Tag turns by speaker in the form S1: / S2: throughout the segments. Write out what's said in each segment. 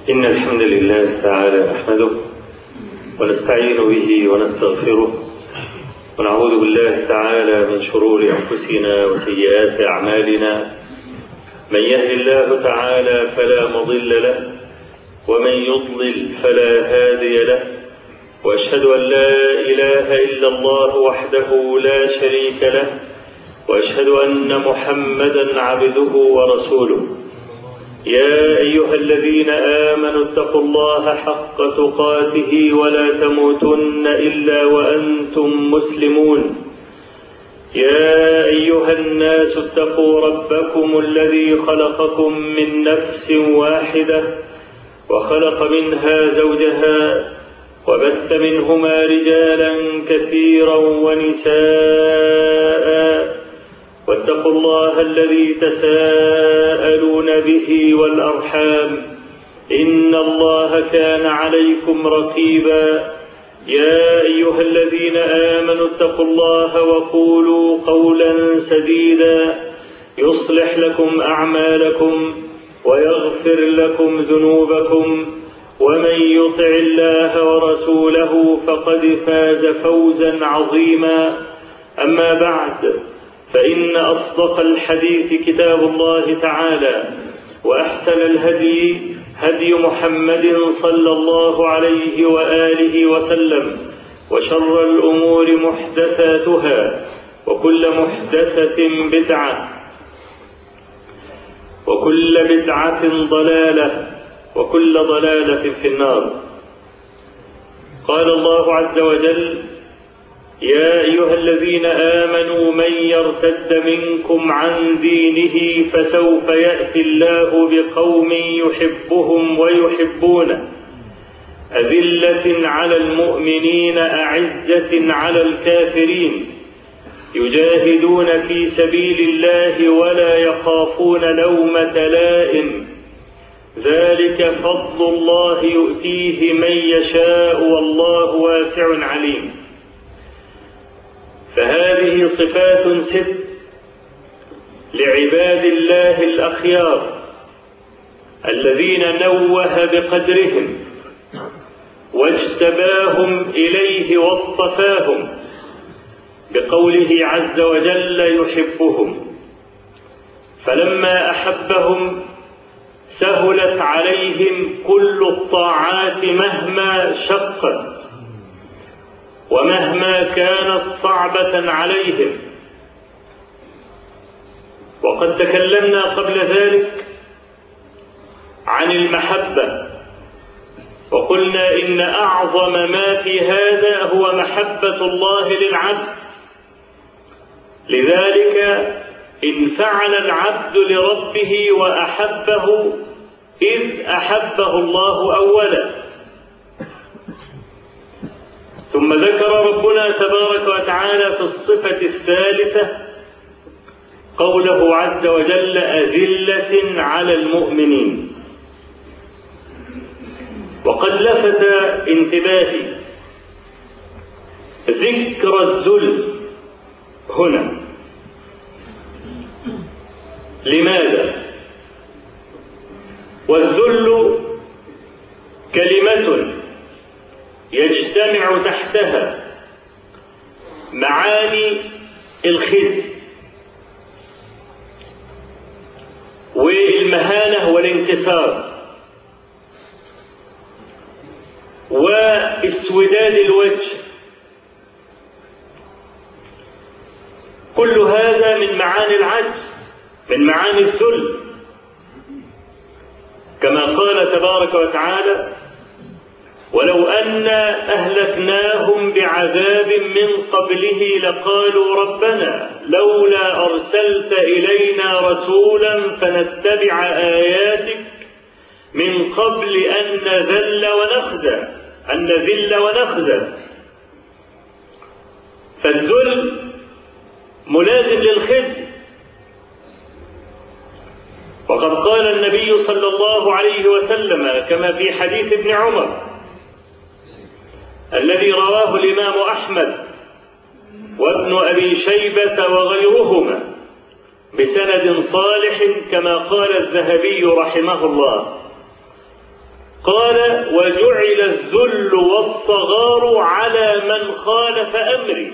S1: إن الحمد لله تعالى نحمده ونستعين به ونستغفره ونعوذ بالله تعالى من شرور أنفسنا وسيئات أعمالنا من يهد الله تعالى فلا مضل له ومن يضلل فلا هادي له وأشهد أن لا إله إلا الله وحده لا شريك له وأشهد أن محمدا عبده ورسوله يا أيها الذين آمنوا اتقوا الله حق تقاته ولا تموتن إلا وأنتم مسلمون يا أيها الناس اتقوا ربكم الذي خلقكم من نفس واحدة وخلق منها زوجها وبث منهما رجالا كثيرا ونساء واتقوا الله الذي تساءلون به والأرحام إن الله كان عليكم رقيبا يا أيها الذين آمنوا اتقوا الله وقولوا قولا سديدا يصلح لكم أعمالكم ويغفر لكم ذنوبكم ومن يطع الله ورسوله فقد فاز فوزا عظيما أما بعد فإن أصدق الحديث كتاب الله تعالى وأحسن الهدي هدي محمد صلى الله عليه وآله وسلم وشر الأمور محدثاتها وكل محدثة بدعة وكل بدعة ضلالة وكل ضلالة في النار قال الله عز وجل يا أيها الذين آمنوا من يرتد منكم عن دينه فسوف يأتي الله بقوم يحبهم ويحبونه أذلة على المؤمنين أعزة على الكافرين يجاهدون في سبيل الله ولا يخافون لومة لائم ذلك فضل الله يؤتيه من يشاء والله واسع عليم فهذه صفات ست لعباد الله الأخيار الذين نوه بقدرهم واجتباهم إليه واصطفاهم بقوله عز وجل يحبهم فلما أحبهم سهلت عليهم كل الطاعات مهما شقت ومهما كانت صعبة عليهم وقد تكلمنا قبل ذلك عن المحبة وقلنا إن أعظم ما في هذا هو محبة الله للعبد لذلك إن فعل العبد لربه وأحبه إذ أحبه الله أولا ثم ذكر ربنا تبارك وتعالى في الصفة الثالثة قوله عز وجل أذلة على المؤمنين وقد لفت انتباهي ذكر الذل هنا لماذا والذل كلمة يجتمع تحتها معاني الخزي والمهانة والانكسار واسوداد الوجه كل هذا من معاني العجز من معاني الذل كما قال تبارك وتعالى ولو أنا أهلكناهم بعذاب من قبله لقالوا ربنا لولا أرسلت إلينا رسولا فنتبع آياتك من قبل أن نذل ونخزى أن نذل ونخزى فالذل ملازم للخزي وقد قال النبي صلى الله عليه وسلم كما في حديث ابن عمر الذي رواه الإمام أحمد وابن أبي شيبة وغيرهما بسند صالح كما قال الذهبي رحمه الله قال وجعل الذل والصغار على من خالف أمري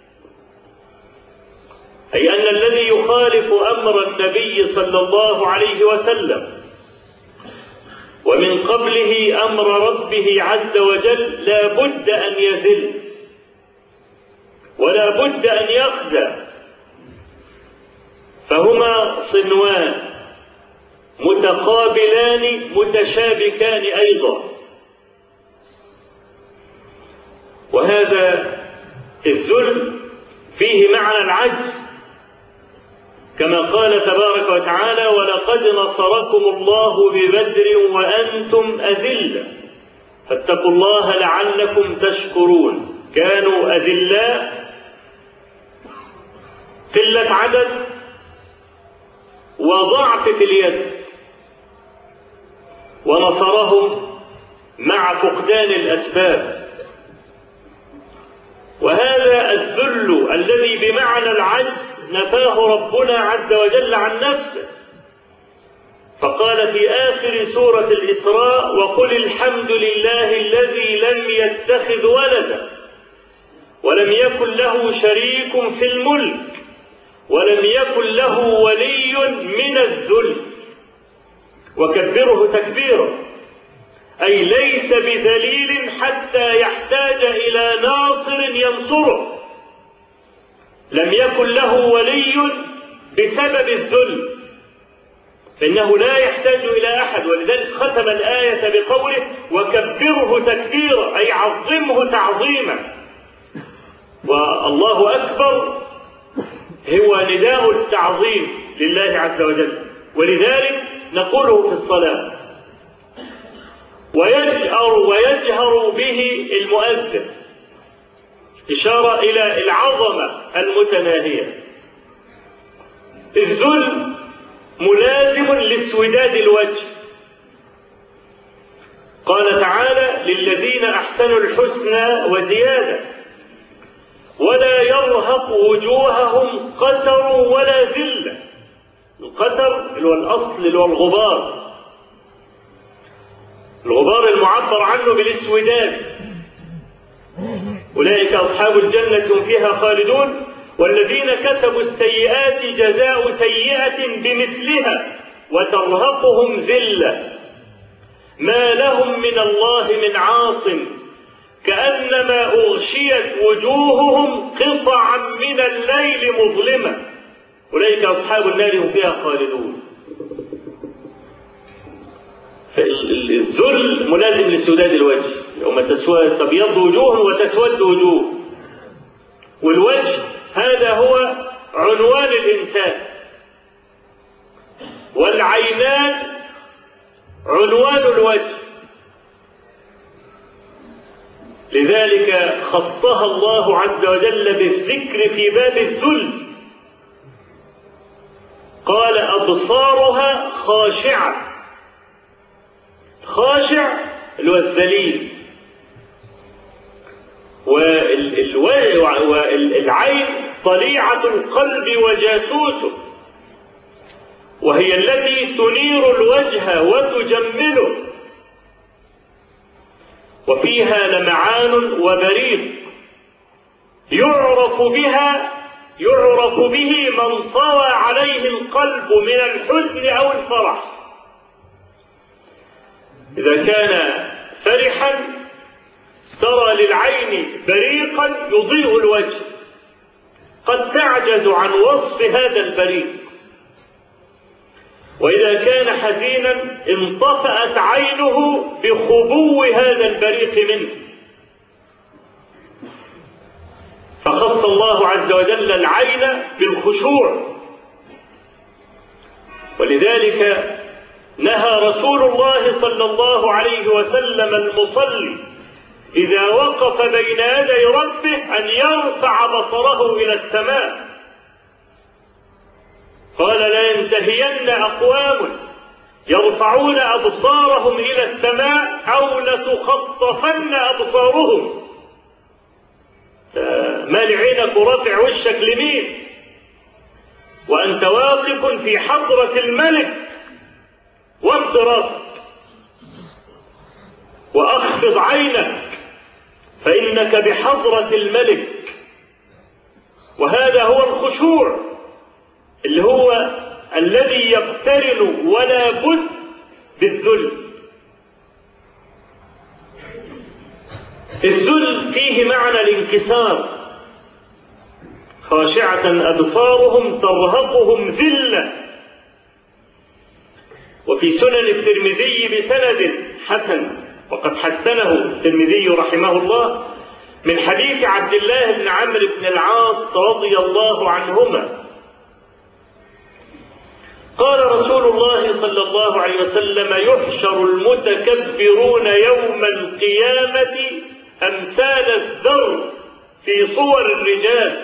S1: أي أن الذي يخالف أمر النبي صلى الله عليه وسلم ومن قبله أمر ربه عز وجل لا بد أن يذل ولا بد أن يخزى فهما صنوان متقابلان متشابكان أيضا وهذا الذل فيه معنى العجز كما قال تبارك وتعالى ولقد نصركم الله ببدر وأنتم أذلة فاتقوا الله لعلكم تشكرون كانوا أذلاء قلة عدد وضعف في اليد ونصرهم مع فقدان الأسباب وهذا الذل الذي بمعنى العجز نفاه ربنا عز وجل عن نفسه فقال في آخر سورة الإسراء وقل الحمد لله الذي لم يتخذ ولدا ولم يكن له شريك في الملك ولم يكن له ولي من الذل وكبره تكبيرا أي ليس بذليل حتى يحتاج إلى ناصر ينصره لم يكن له ولي بسبب الذل فإنه لا يحتاج إلى أحد ولذلك ختم الآية بقوله وكبره تكبيرا أي عظمه تعظيما والله أكبر هو نداء التعظيم لله عز وجل ولذلك نقوله في الصلاة ويجأر ويجهر به المؤذن إشارة إلى العظمة المتناهية الذل ملازم لاسوداد الوجه قال تعالى للذين أحسنوا الحسنى وزيادة ولا يرهق وجوههم قتر ولا ذلة القتر اللي هو الأصل اللي هو الغبار الغبار المعبر عنه بالاسوداد أولئك أصحاب الجنة هم فيها خالدون والذين كسبوا السيئات جزاء سيئة بمثلها وترهقهم ذلة ما لهم من الله من عاصم كأنما أغشيت وجوههم قطعا من الليل مظلمة أولئك أصحاب النار هم فيها خالدون فالذل ملازم لسداد الوجه يوم تسود تبيض وجوه وتسود وجوه والوجه هذا هو عنوان الإنسان والعينان عنوان الوجه لذلك خصها الله عز وجل بالذكر في باب الذل قال أبصارها خاشعة خاشع اللي هو الذليل والعين طليعة القلب وجاسوسه وهي التي تنير الوجه وتجمله وفيها لمعان وبريق يعرف بها يعرف به من طوى عليه القلب من الحزن او الفرح اذا كان فرحا ترى للعين بريقا يضيء الوجه قد تعجز عن وصف هذا البريق واذا كان حزينا انطفات عينه بخبو هذا البريق منه فخص الله عز وجل العين بالخشوع ولذلك نهى رسول الله صلى الله عليه وسلم المصلي إذا وقف بين يدي ربه أن يرفع بصره إلى السماء قال لا ينتهين أقوام يرفعون أبصارهم إلى السماء أو لتخطفن أبصارهم مال عينك ورافع وشك لمين وأنت واقف في حضرة الملك وفد راسك وأخفض عينك فإنك بحضرة الملك وهذا هو الخشوع اللي هو الذي يقترن ولا بد بالذل الذل فيه معنى الانكسار خاشعة أبصارهم ترهقهم ذلة وفي سنن الترمذي بسند حسن وقد حسنه الترمذي رحمه الله من حديث عبد الله بن عمرو بن العاص رضي الله عنهما قال رسول الله صلى الله عليه وسلم يحشر المتكبرون يوم القيامة أمثال الذر في صور الرجال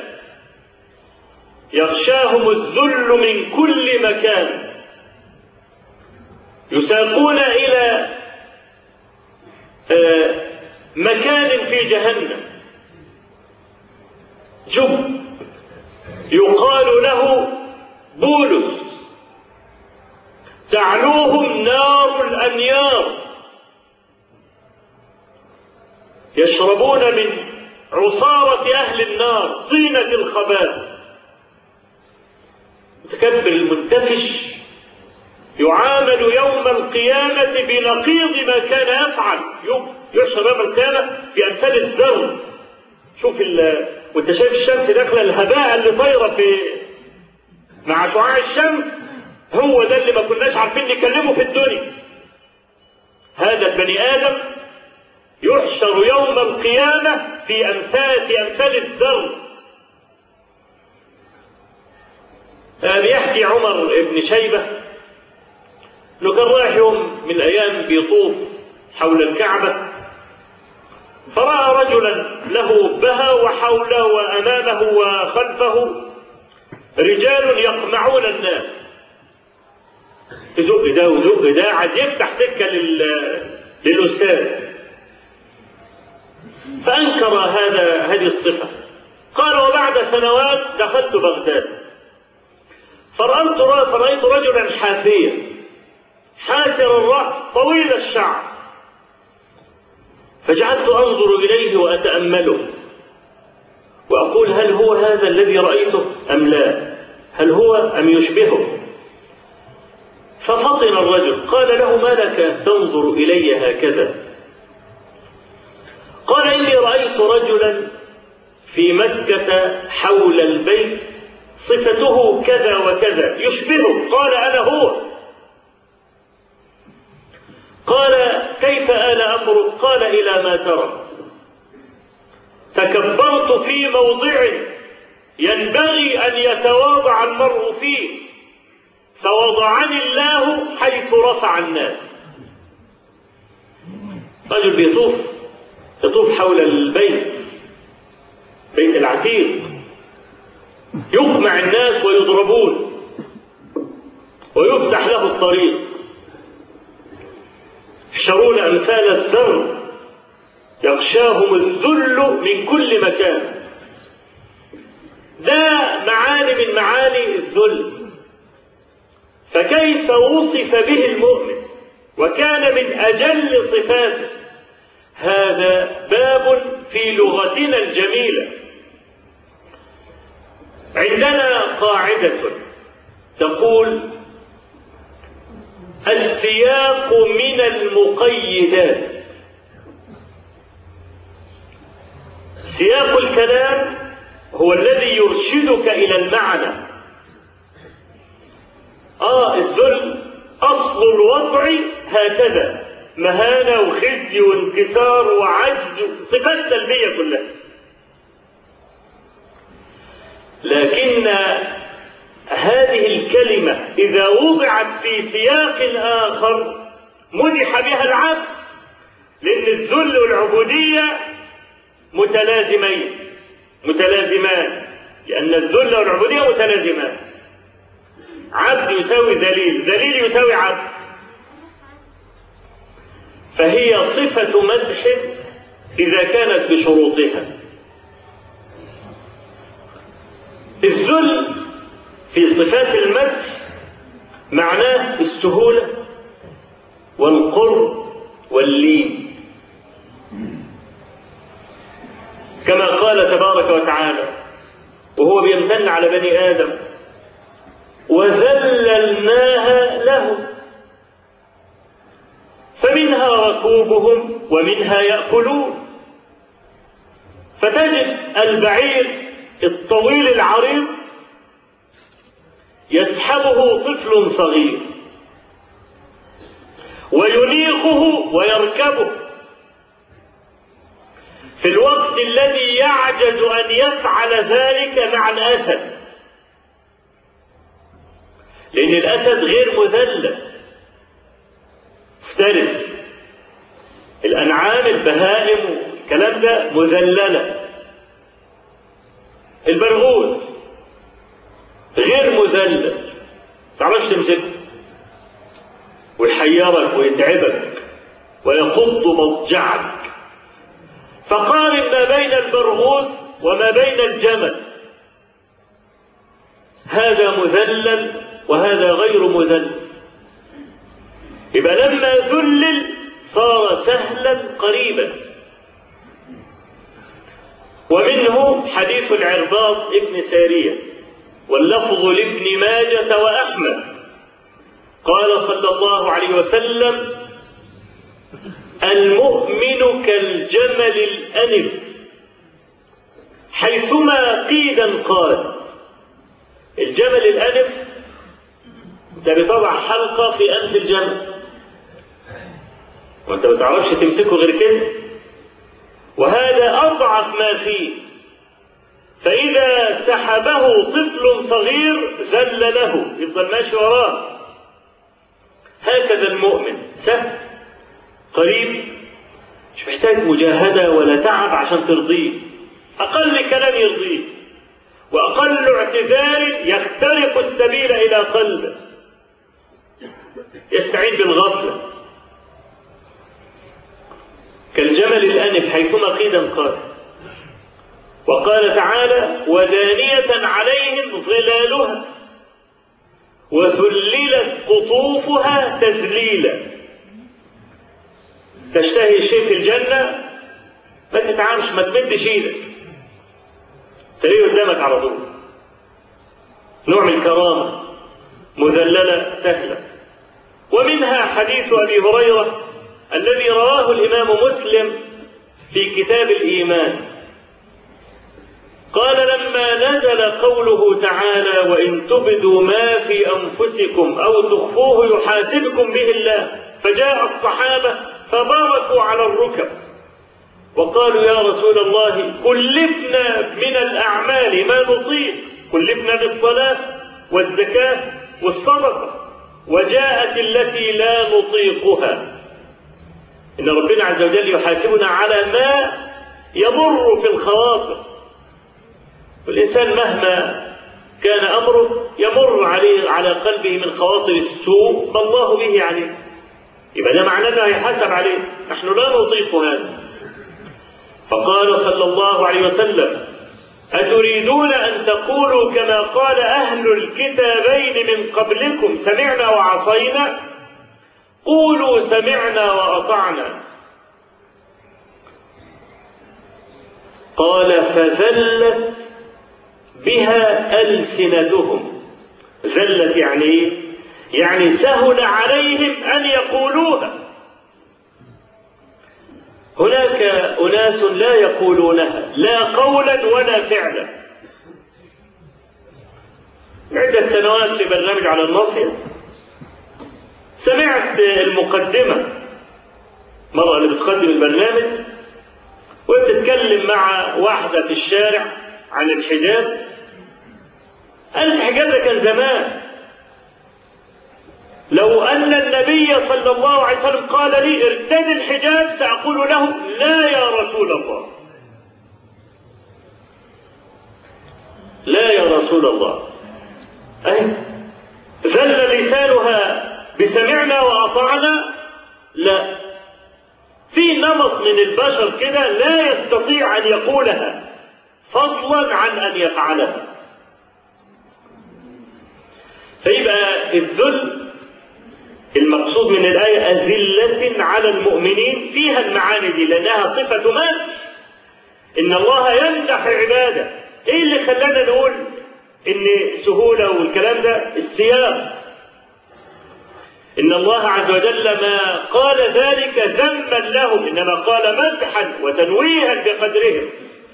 S1: يغشاهم الذل من كل مكان يساقون إلى مكان في جهنم جب يقال له بولس تعلوهم نار الأنيار يشربون من عصارة أهل النار طينة الخبال متكبر المنتفش يعامل يوم القيامة بنقيض ما كان يفعل يحشر يوم القيامة في أمثال الذر شوف ال... وانت شايف الشمس داخله الهباء اللي طايره في مع شعاع الشمس هو ده اللي ما كناش عارفين نكلمه في الدنيا هذا البني ادم يحشر يوم القيامه في امثال في امثال الذر بيحكي عمر بن شيبه انه كان رايح يوم من الايام بيطوف حول الكعبه فراى رجلا له بها وحوله وامامه وخلفه رجال يقمعون الناس يزق ده ويزق ده عايز يفتح سكه لل... للاستاذ فانكر هذا هذه الصفه قال وبعد سنوات دخلت بغداد فرأيت فرأيت رجلا حافيا حاسر الرأس طويل الشعر فجعلت أنظر إليه وأتأمله وأقول هل هو هذا الذي رأيته أم لا هل هو أم يشبهه ففطن الرجل قال له ما لك تنظر إلي هكذا قال إني رأيت رجلا في مكة حول البيت صفته كذا وكذا يشبهه قال أنا هو قال كيف آل أمرك قال إلى ما ترى تكبرت في موضع ينبغي أن يتواضع المرء فيه فوضعني الله حيث رفع الناس رجل بيطوف يطوف حول البيت بيت العتيق يقمع الناس ويضربون ويفتح له الطريق يحشرون أمثال الذر يغشاهم الذل من كل مكان ده معاني من معاني الذل فكيف وصف به المؤمن وكان من أجل صفاته هذا باب في لغتنا الجميلة عندنا قاعدة تقول السياق من المقيدات سياق الكلام هو الذي يرشدك إلى المعنى آه الذل أصل الوضع هكذا مهانة وخزي وانكسار وعجز صفات سلبية كلها لكن هذه الكلمة إذا وضعت في سياق آخر مدح بها العبد لأن الذل والعبودية متلازمين متلازمان لأن الذل والعبودية متلازمان عبد يساوي ذليل ذليل يساوي عبد فهي صفة مدح إذا كانت بشروطها الذل في صفات المدح معناه السهولة والقرب واللين كما قال تبارك وتعالى وهو بيمتن على بني آدم وذللناها لهم فمنها ركوبهم ومنها يأكلون فتجد البعير الطويل العريض يسحبه طفل صغير وينيقه ويركبه في الوقت الذي يعجز ان يفعل ذلك مع الاسد لان الاسد غير مذلل مفترس الانعام البهائم الكلام ده مذلله البرغوث غير مذلل تعرفش تمسكه ويحيرك ويتعبك ويخض مضجعك فقارن ما بين البرغوث وما بين الجمل هذا مذلل وهذا غير مذلل يبقى لما ذلل صار سهلا قريبا ومنه حديث العرباض ابن ساريه واللفظ لابن ماجه واحمد قال صلى الله عليه وسلم المؤمن كالجمل الأنف حيثما قيدا قال الجمل الأنف انت بتضع حلقة في أنف الجمل وانت ما تعرفش تمسكه غير كده وهذا أضعف ما فيه فإذا سحبه طفل صغير ذل له يفضل ماشي وراه هكذا المؤمن سهل قريب مش محتاج مجاهدة ولا تعب عشان ترضيه أقل كلام يرضيه وأقل اعتذار يخترق السبيل إلى قلبه يستعين بالغفلة كالجمل الأنف حيثما قيدا قال وقال تعالى ودانية عليهم ظلالها وذللت قطوفها تذليلا تشتهي شيء في الجنة ما تتعامش ما تمدش ايدك تلاقيه قدامك على طول نوع من الكرامة مذللة سهلة ومنها حديث أبي هريرة الذي رواه الإمام مسلم في كتاب الإيمان قال لما نزل قوله تعالى وإن تبدوا ما في أنفسكم أو تخفوه يحاسبكم به الله فجاء الصحابة فباركوا على الركب وقالوا يا رسول الله كلفنا من الأعمال ما نطيق كلفنا بالصلاة والزكاة والصدقة وجاءت التي لا نطيقها إن ربنا عز وجل يحاسبنا على ما يمر في الخواطر والإنسان مهما كان أمره يمر عليه على قلبه من خواطر السوء ما الله به عليه يبقى ده معناه انه هيحاسب عليه نحن لا نطيق هذا فقال صلى الله عليه وسلم أتريدون أن تقولوا كما قال أهل الكتابين من قبلكم سمعنا وعصينا قولوا سمعنا وأطعنا قال فذلت بها ألسنتهم ذلت يعني إيه؟ يعني سهل عليهم أن يقولوها هناك أناس لا يقولونها لا قولا ولا فعلا عدة سنوات في برنامج على الناصية سمعت المقدمة مرة اللي بتقدم البرنامج وبتتكلم مع واحدة في الشارع عن الحجاب قالت الحجاب ده كان زمان لو أن النبي صلى الله عليه وسلم قال لي ارتد الحجاب سأقول له لا يا رسول الله لا يا رسول الله أي ذل لسانها بسمعنا وأطعنا لا في نمط من البشر كده لا يستطيع أن يقولها فضلا عن أن يفعلها فيبقى الذل المقصود من الآية أذلة على المؤمنين فيها المعاني دي لأنها صفة مدح إن الله يمدح عباده إيه اللي خلانا نقول إن السهولة والكلام ده السياق إن الله عز وجل ما قال ذلك ذما لهم إنما قال مدحا وتنويها بقدرهم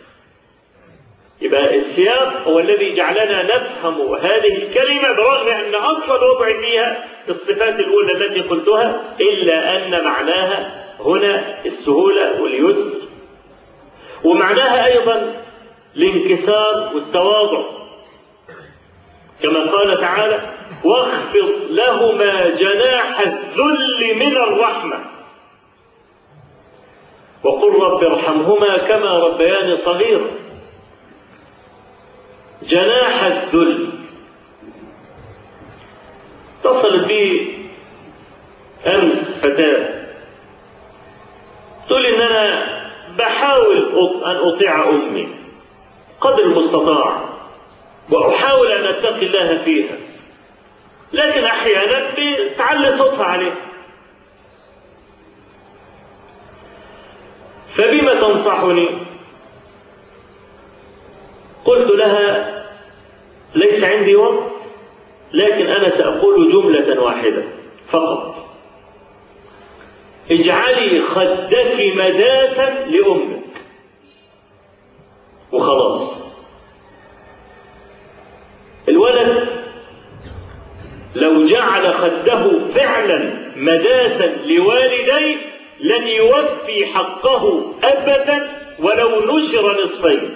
S1: يبقى السياق هو الذي جعلنا نفهم هذه الكلمة برغم أن أصل الوضع فيها الصفات الأولى التي قلتها إلا أن معناها هنا السهولة واليسر ومعناها أيضا الانكسار والتواضع كما قال تعالى واخفض لهما جناح الذل من الرحمة وقل رب ارحمهما كما ربياني صغيرا جناح الذل اتصلت بي امس فتاه تقول ان انا بحاول ان اطيع امي قدر المستطاع واحاول ان اتقي الله فيها لكن احيانا بتعلي صوتها عليه فبما تنصحني قلت لها ليس عندي وقت لكن انا ساقول جمله واحده فقط اجعلي خدك مداسا لامك وخلاص الولد لو جعل خده فعلا مداسا لوالديه لن يوفي حقه ابدا ولو نشر نصفين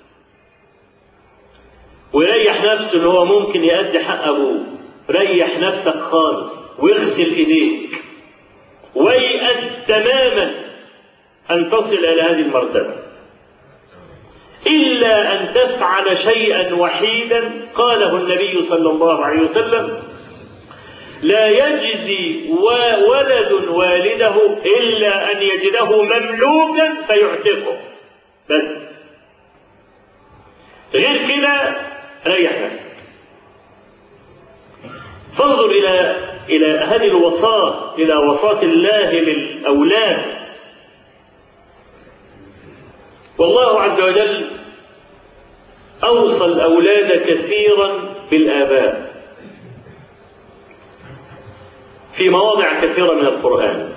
S1: ويريح نفسه ان هو ممكن يأدي حق ابوه ريح نفسك خالص واغسل ايديك ويأس تماما ان تصل الى هذه المرتبه الا ان تفعل شيئا وحيدا قاله النبي صلى الله عليه وسلم لا يجزي ولد والده الا ان يجده مملوكا فيعتقه بس غير كده ريح نفسك فانظر الى الى هذه الوصاة الى وصاة الله للاولاد والله عز وجل اوصى الاولاد كثيرا بالاباء في مواضع كثيره من القران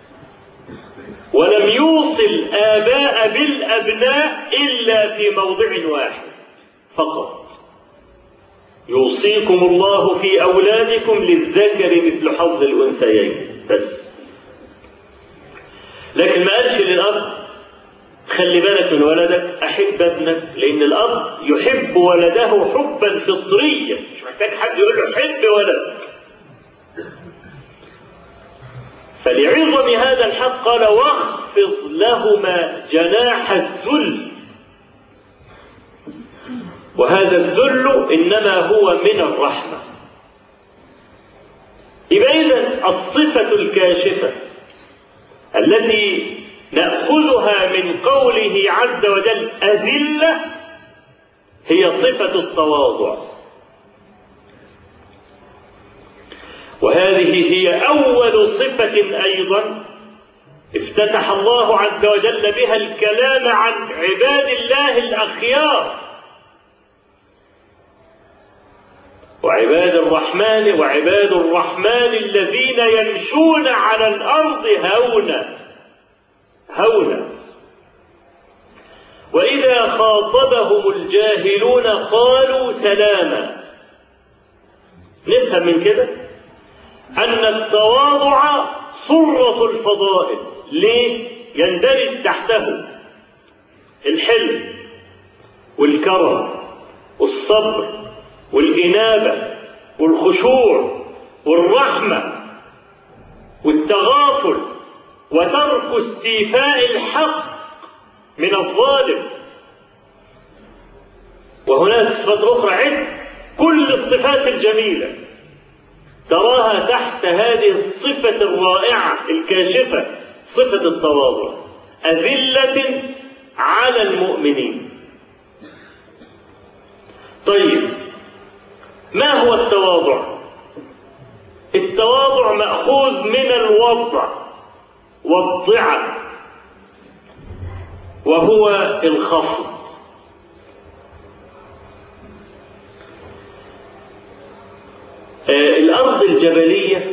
S1: ولم يوصي الاباء بالابناء الا في موضع واحد فقط يوصيكم الله في أولادكم للذكر مثل حظ الأنثيين بس لكن ما قالش للأب خلي بالك من ولدك أحب ابنك لأن الأب يحب ولده حبا فطريا مش محتاج حد يقول له حب ولدك فلعظم هذا الحق قال واخفض لهما جناح الذل وهذا الذل انما هو من الرحمه يبقى اذا الصفه الكاشفه التي ناخذها من قوله عز وجل اذله هي صفه التواضع وهذه هي اول صفه ايضا افتتح الله عز وجل بها الكلام عن عباد الله الاخيار وعباد الرحمن وعباد الرحمن الذين يمشون على الارض هونا هونا واذا خاطبهم الجاهلون قالوا سلاما نفهم من كده ان التواضع صره الفضائل ليه يندرج تحته الحلم والكرم والصبر والإنابة والخشوع والرحمة والتغافل وترك استيفاء الحق من الظالم وهناك صفات أخرى عد كل الصفات الجميلة تراها تحت هذه الصفة الرائعة الكاشفة صفة التواضع أذلة على المؤمنين طيب ما هو التواضع التواضع مأخوذ من الوضع والضعة وهو الخفض الأرض الجبلية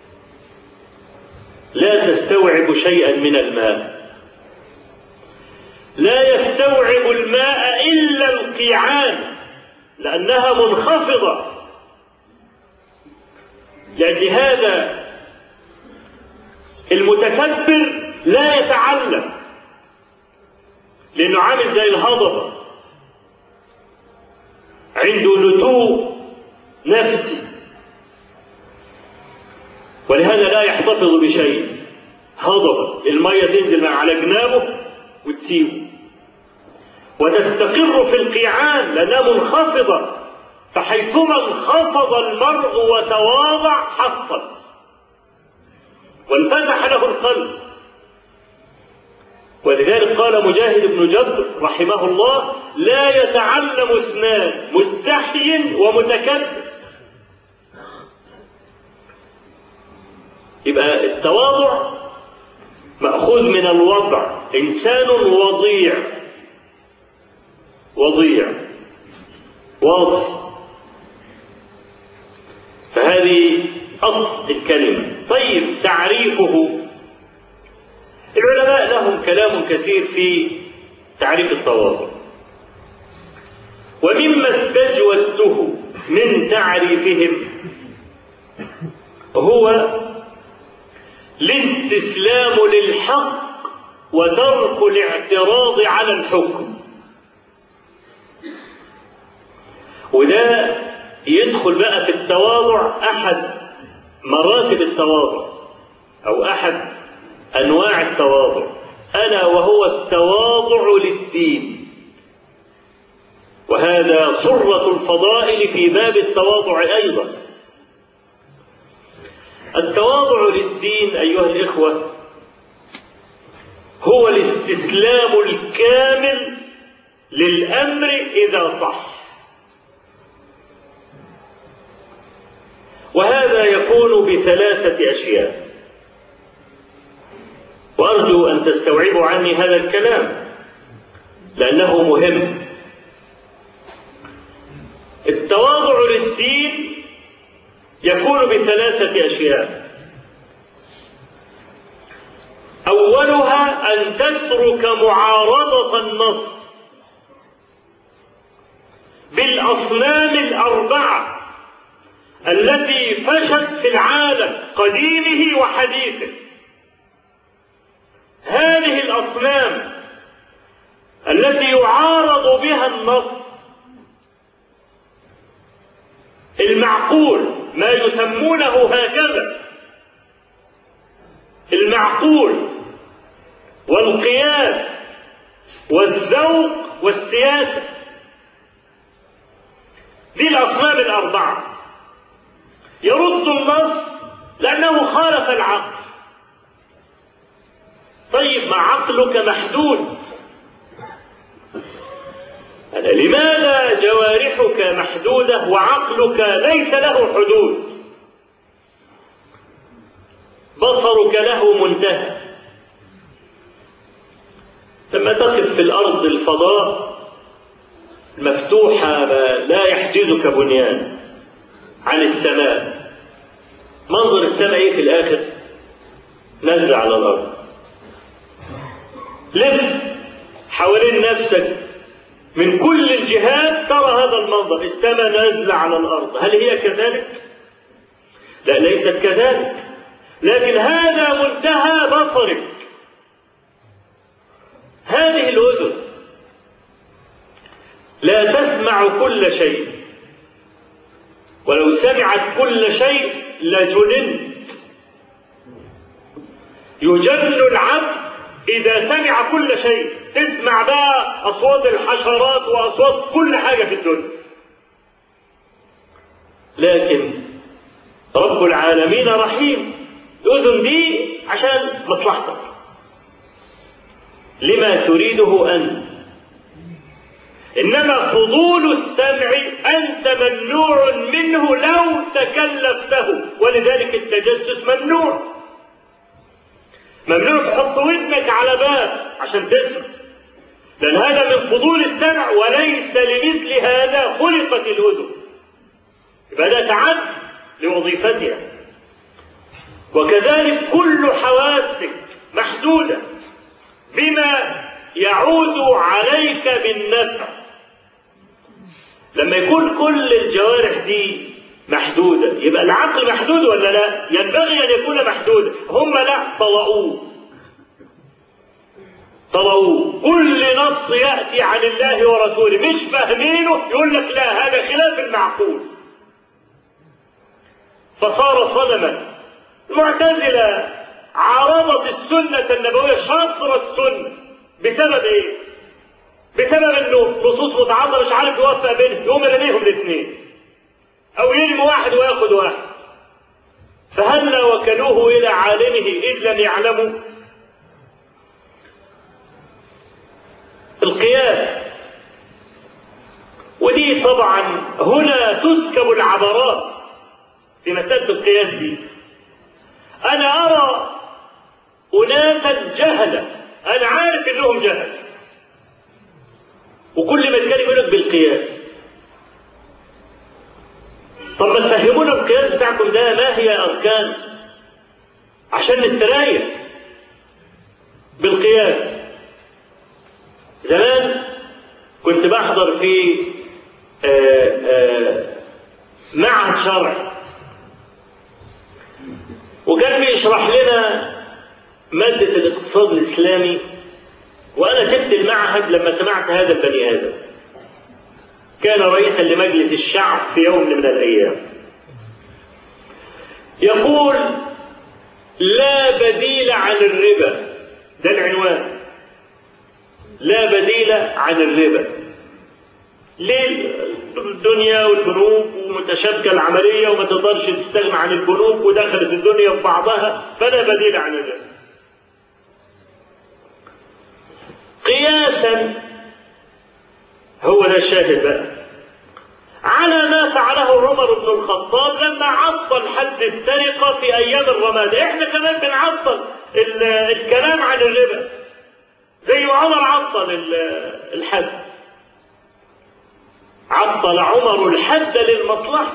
S1: لا تستوعب شيئا من الماء لا يستوعب الماء إلا القيعان لأنها منخفضة لأجل هذا المتكبر لا يتعلم لأنه عامل زي الهضبة عنده نتوء نفسي ولهذا لا يحتفظ بشيء هضبة المية تنزل على جنابه وتسيبه وتستقر في القيعان لأنها منخفضة فحيثما انخفض المرء وتواضع حصل وانفتح له القلب ولذلك قال مجاهد بن جبر رحمه الله لا يتعلم اثنان مستحي ومتكبر يبقى التواضع مأخوذ من الوضع إنسان وضيع وضيع واضح فهذه أصل الكلمة طيب تعريفه العلماء لهم كلام كثير في تعريف التواضع ومما استجودته من تعريفهم هو الاستسلام للحق وترك الاعتراض على الحكم وده يدخل بقى في التواضع احد مراتب التواضع او احد انواع التواضع الا وهو التواضع للدين وهذا سره الفضائل في باب التواضع ايضا التواضع للدين ايها الاخوه هو الاستسلام الكامل للامر اذا صح وهذا يكون بثلاثه اشياء وارجو ان تستوعبوا عني هذا الكلام لانه مهم التواضع للدين يكون بثلاثه اشياء اولها ان تترك معارضه النص بالاصنام الاربعه التي فشت في العالم قديمه وحديثه هذه الاصنام التي يعارض بها النص المعقول ما يسمونه هكذا المعقول والقياس والذوق والسياسه دي الاصنام الاربعه يرد النص لانه خالف العقل طيب ما عقلك محدود أنا لماذا جوارحك محدودة وعقلك ليس له حدود بصرك له منتهى لما تقف في الأرض الفضاء المفتوحة لا يحجزك بنيان عن السماء منظر السماء ايه في الآخر نزل على الأرض لف حوالين نفسك من كل الجهات ترى هذا المنظر السماء نازلة على الأرض هل هي كذلك؟ لا ليست كذلك لكن هذا منتهى بصرك هذه الأذن لا تسمع كل شيء ولو سمعت كل شيء لجننت يجن العبد إذا سمع كل شيء تسمع بقى أصوات الحشرات وأصوات كل حاجة في الدنيا لكن رب العالمين رحيم الأذن دي عشان مصلحتك لما تريده أنت إنما فضول السمع أنت ممنوع منه لو تكلفته ولذلك التجسس ممنوع ممنوع تحط ودنك على باب عشان تسمع لأن هذا من فضول السمع وليس لمثل هذا خلقت الأذن يبقى ده تعد لوظيفتها وكذلك كل حواسك محدودة بما يعود عليك بالنفع لما يكون كل الجوارح دي محدودة يبقى العقل محدود ولا لا ينبغي أن يكون محدودا هم لا طوؤوه طوؤوه كل نص يأتي عن الله ورسوله مش فاهمينه يقول لك لا هذا خلاف المعقول فصار صنما المعتزلة عارضت السنة النبوية شطر السنة بسبب ايه؟ بسبب انه نصوص متعارضة مش عارف يوفق بينهم يقوم يرميهم الاثنين او يرمي واحد وياخد واحد فهلا وكلوه الى عالمه اذ لم يعلموا القياس ودي طبعا هنا تسكب العبرات في مسألة القياس دي أنا أرى أناسا جهلة أنا عارف إنهم جهل وكل ما يتكلم يقول لك بالقياس طب ما تفهمونا القياس بتاعكم ده ما هي أركان عشان نستريح بالقياس زمان كنت بحضر في آآ آآ معهد شرعي وكان بيشرح لنا مادة الاقتصاد الإسلامي وأنا سبت المعهد لما سمعت هذا البني آدم كان رئيسا لمجلس الشعب في يوم من الأيام يقول لا بديل عن الربا ده العنوان لا بديل عن الربا ليه الدنيا والبنوك ومتشابكة العملية وما تقدرش تستغنى عن البنوك ودخلت الدنيا في بعضها فلا بديل عن الربا قياسا هو ده الشاهد بقى على ما فعله عمر بن الخطاب لما عطل حد السرقة في أيام الرماد احنا كمان بنعطل الكلام عن الربا زي ما عمر عطل الحد عطل عمر الحد للمصلحة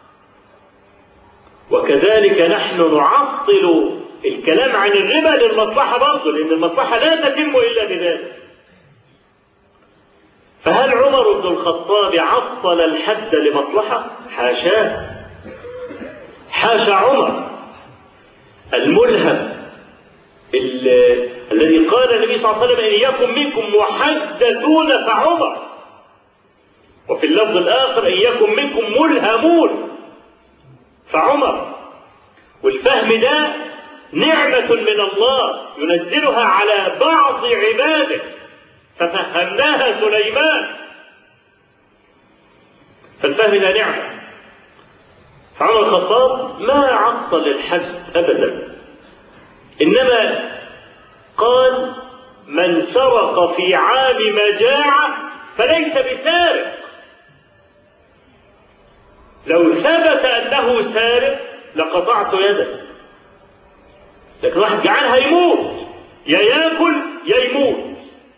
S1: وكذلك نحن نعطل الكلام عن الربا للمصلحة برضه لأن المصلحة لا تتم إلا بذلك فهل عمر بن الخطاب عطل الحد لمصلحة؟ حاشاه حاشا عمر الملهم الذي قال النبي صلى الله عليه وسلم ان يكن منكم محدثون فعمر وفي اللفظ الاخر ان يكن منكم ملهمون فعمر والفهم ده نعمة من الله ينزلها على بعض عباده ففهمناها سليمان فالفهم ده نعمة فعمر الخطاب ما عطل الحد أبدا إنما قال من سرق في عام مجاعة فليس بسارق لو ثبت أنه سارق لقطعت يده لكن واحد جعان هيموت يا ياكل يا يموت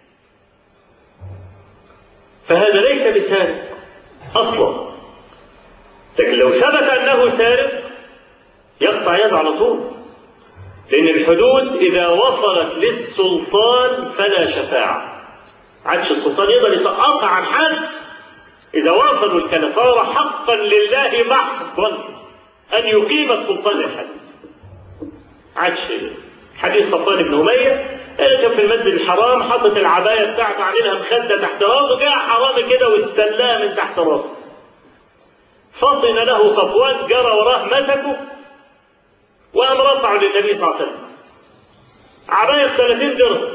S1: فهذا ليس بسارق اصلا لكن لو ثبت انه سارق يقطع يده على طول لان الحدود اذا وصلت للسلطان فلا شفاعه عادش السلطان يقدر يسقطها عن حد اذا وصلوا الكلام صار حقا لله محضا ان يقيم السلطان الحد عادش حديث صفوان بن أمية كان في المسجد الحرام حاطط العباية بتاعته عاملها مخدة تحت راسه جاء حرامي كده واستلاها من تحت راسه فطن له صفوان جرى وراه مسكه وقام رفعه للنبي صلى الله عليه وسلم عباية ب 30 درهم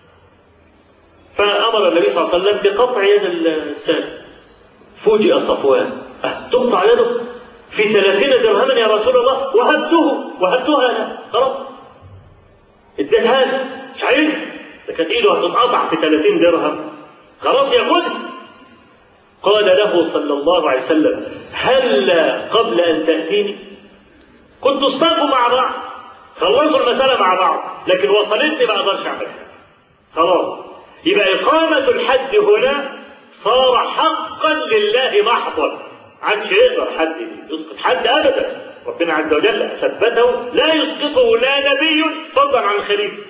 S1: فأمر النبي صلى الله عليه وسلم بقطع يد السارق فوجئ صفوان أه تقطع يده في ثلاثين درهما يا رسول الله وهبته وهبتها انا خلاص اديتها لي مش عايز ده كانت ايده هتتقطع في 30 درهم خلاص ياخدها قال له صلى الله عليه وسلم هلا قبل أن تأتيني كنت اصطادوا مع بعض خلصوا المسألة مع بعض لكن وصلتني ما أقدرش أعملها خلاص يبقى إقامة الحد هنا صار حقا لله محضا عادش يقدر حد يسقط حد أبدا ربنا عز وجل ثبته لا يسقطه لا نبي فضلا عن خليفة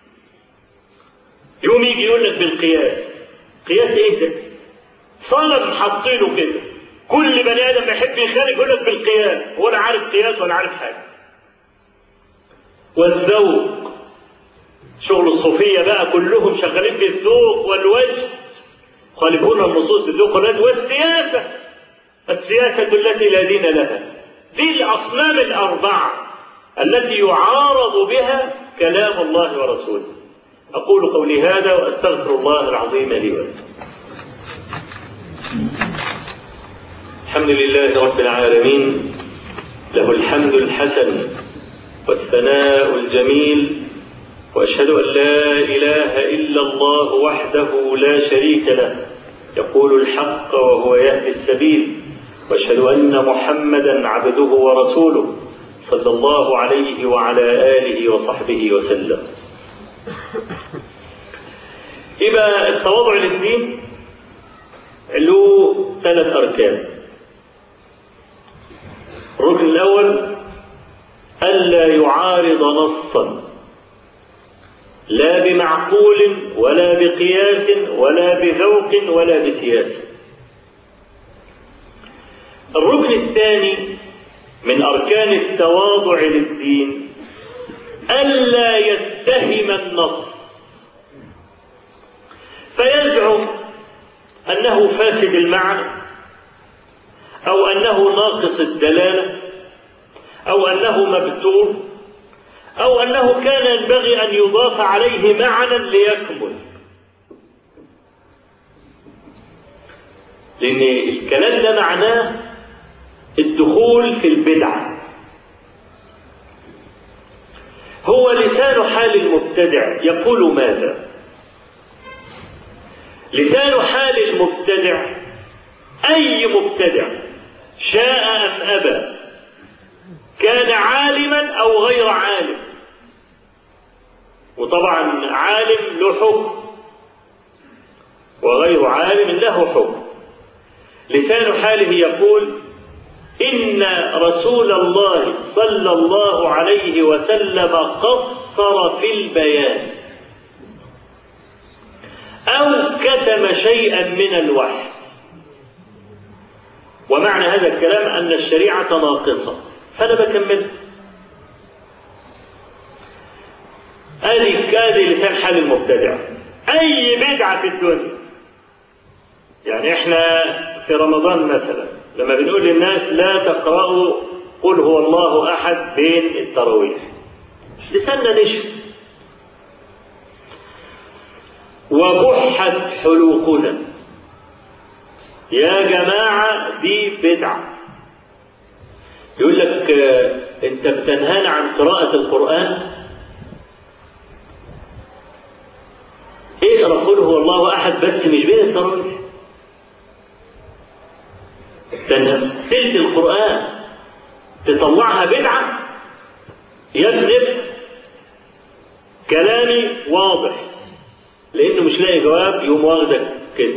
S1: يوم يجي يقول لك بالقياس قياس ايه ده؟ صنم حاطينه كده كل بني ادم يحب يخالف يقول لك بالقياس ولا عارف قياس ولا عارف حاجه والذوق شغل الصوفيه بقى كلهم شغالين بالذوق والوجد خالفون النصوص بالذوق والوجد والسياسه السياسه التي لا دين لها دي الاصنام الاربعه التي يعارض بها كلام الله ورسوله اقول قولي هذا واستغفر الله العظيم لي ولكم الحمد لله رب العالمين له الحمد الحسن والثناء الجميل واشهد ان لا اله الا الله وحده لا شريك له يقول الحق وهو يهدي السبيل واشهد ان محمدا عبده ورسوله صلى الله عليه وعلى اله وصحبه وسلم يبقى التواضع للدين له ثلاث اركان الركن الأول ألا يعارض نصا لا بمعقول ولا بقياس ولا بذوق ولا بسياسة الركن الثاني من أركان التواضع للدين ألا يتهم النص فيزعم أنه فاسد المعنى أو أنه ناقص الدلالة أو أنه مبتور أو أنه كان ينبغي أن يضاف عليه معنى ليكمل لأن الكلام ده معناه الدخول في البدعة هو لسان حال المبتدع يقول ماذا لسان حال المبتدع أي مبتدع شاء أم أبى كان عالما أو غير عالم وطبعا عالم له حكم وغير عالم له حكم لسان حاله يقول إن رسول الله صلى الله عليه وسلم قصر في البيان أو كتم شيئا من الوحي ومعنى هذا الكلام أن الشريعة ناقصة فأنا بكمل هذه هذه لسان حال المبتدع أي بدعة في الدنيا يعني احنا في رمضان مثلا لما بنقول للناس لا تقرأوا قل هو الله أحد بين التراويح لساننا نشف وكحت حلوقنا يا جماعة دي بدعة يقول لك انت بتنهانا عن قراءة القرآن اقرا قل هو الله احد بس مش بين التراويح ده سلة القرآن تطلعها بدعة يكذب كلامي واضح لانه مش لاقي جواب يقوم واخدك كده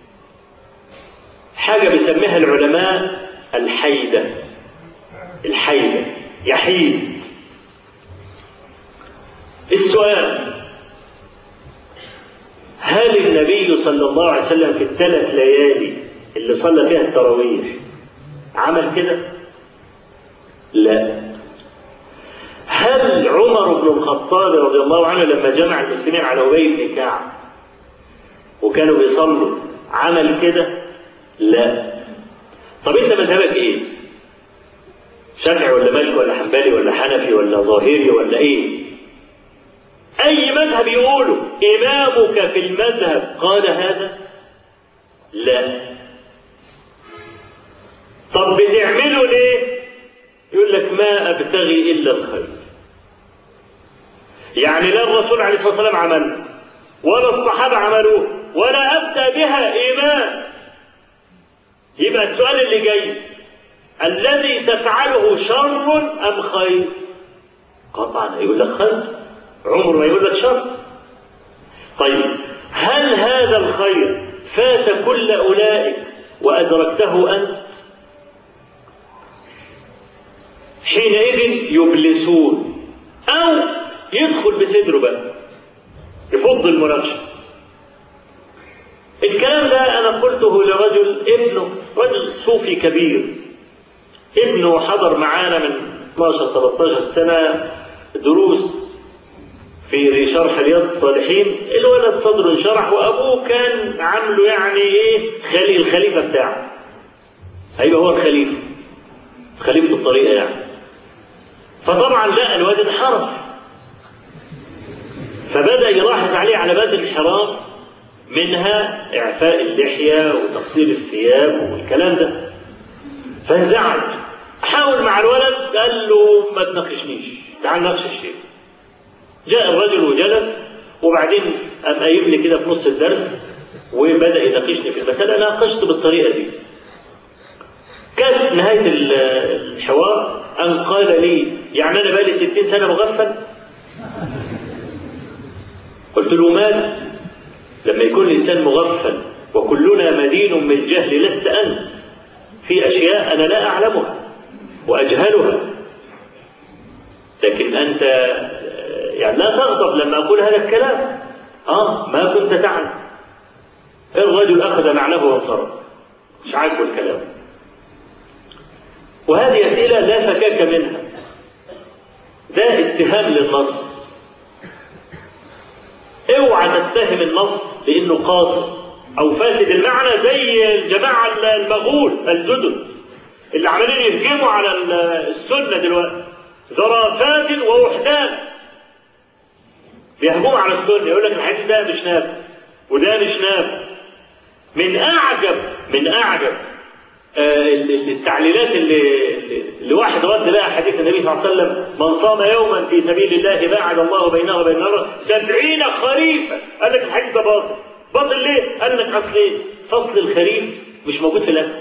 S1: حاجة بيسميها العلماء الحيدة الحيدة يحيد السؤال هل النبي صلى الله عليه وسلم في الثلاث ليالي اللي صلى فيها التراويح عمل كده؟ لا هل عمر بن الخطاب رضي الله عنه لما جمع المسلمين على أبي بن كعب وكانوا بيصلوا عمل كده؟ لا طب انت مذهبك ايه شافعي ولا مالك ولا حنبلي ولا حنفي ولا ظاهري ولا ايه اي مذهب يقوله امامك في المذهب قال هذا لا طب بتعمله ليه يقول لك ما ابتغي الا الخير يعني لا الرسول عليه الصلاه والسلام عمله ولا الصحابه عملوه ولا ابدى بها ايمان يبقى السؤال اللي جاي الذي تفعله شر أم خير قطعا يقول لك خير عمره ما يقول لك شر طيب هل هذا الخير فات كل أولئك وأدركته أنت حينئذ يبلسون أو يدخل بصدره بقى يفض المناقشة الكلام ده أنا قلته لرجل ابنه رجل صوفي كبير ابنه حضر معانا من 12 13 سنة دروس في شرح رياض الصالحين الولد صدره انشرح وابوه كان عامله يعني ايه خلي الخليفه بتاعه هيبقى هو الخليفه خليفه الطريقه يعني فطبعا لا الواد انحرف فبدا يلاحظ عليه علامات الانحراف منها اعفاء اللحيه وتقصير الثياب والكلام ده فانزعج حاول مع الولد قال له ما تناقشنيش تعال ناقش الشيء جاء الرجل وجلس وبعدين قام قايم لي كده في نص الدرس وبدا يناقشني في المساله ناقشته بالطريقه دي كانت نهايه الحوار ان قال لي يعني انا بقالي 60 سنه مغفل قلت له مال لما يكون الانسان مغفل وكلنا مدين من الجهل لست انت في اشياء انا لا اعلمها واجهلها لكن انت يعني لا تغضب لما أقول هذا الكلام آه ما كنت تعلم الرجل أخذ معناه وانصرف مش عاجبه الكلام وهذه أسئلة لا فكاك منها ده اتهام للنص اوعى تتهم النص بانه قاصر او فاسد المعنى زي الجماعه المغول الجدد اللي عمالين يهجموا على السنه دلوقتي ذرافات ووحدان بيهجموا على السنه يقول لك الحديث ده مش نافع وده مش نافع من اعجب من اعجب آه التعليلات اللي اللي واحد رد لها حديث النبي صلى الله عليه وسلم من صام يوما في سبيل الله باعد الله بينه وبين النار سبعين خريفا قال لك الحديث ده باطل باطل ليه؟ قال لك اصل ايه؟ فصل الخريف مش موجود في الاكل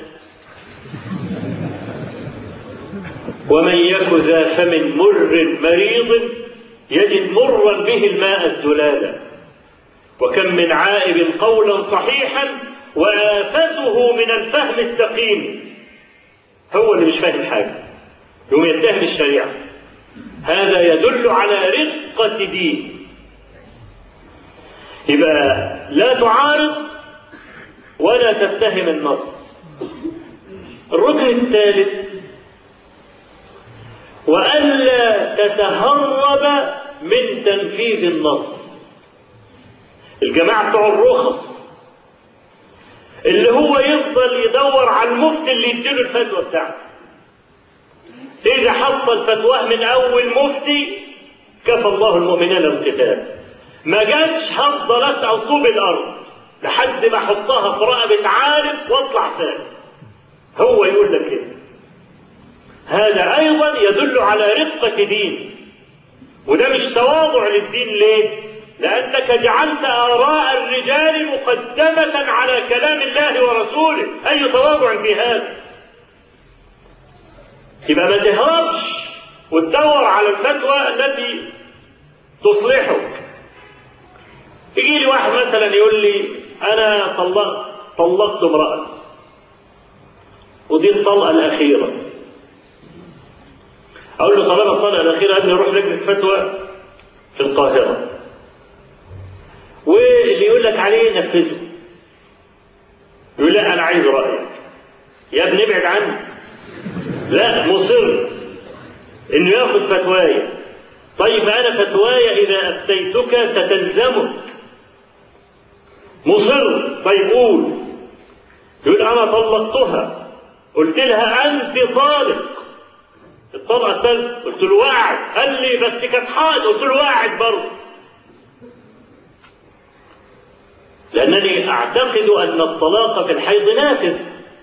S1: ومن يك ذا فم مر مريض يجد مرا به الماء الزلالا وكم من عائب قولا صحيحا وآفته من الفهم السقيم هو اللي مش فاهم حاجة يوم يتهم الشريعة هذا يدل على رقة دين يبقى لا تعارض ولا تتهم النص الركن الثالث وألا تتهرب من تنفيذ النص الجماعة بتوع الرخص اللي هو يفضل يدور على المفتي اللي يديله الفتوى بتاعته إذا حصل فتواه من أول مفتي كفى الله المؤمنين القتال ما جاتش هفضل أسأل طوب الأرض لحد ما أحطها في رقبة عارف وأطلع سالم هو يقول لك كده هذا أيضا يدل على رقة دين وده مش تواضع للدين ليه؟ لأنك جعلت آراء الرجال مقدمة على كلام الله ورسوله أي تواضع في هذا يبقى ما تهربش وتدور على الفتوى التي تصلحك يجي لي واحد مثلا يقول لي أنا طلقت طلقت امرأتي ودي الطلقة الأخيرة أقول له طالما الطلقة الأخيرة أبني أروح لجنة فتوى في القاهرة واللي يقول لك عليه نفذه يقول لا أنا عايز رأيك يا ابني ابعد عني لا مصر إنه ياخد فتواي طيب أنا فتواي إذا أفتيتك ستلزمك مصر طيب قول يقول أنا طلقتها قلت لها أنت طالق الطلقة الثالثة قلت له واعد قال لي بس كانت حائض قلت له واعد برضه لأنني أعتقد أن الطلاق في الحيض نافذ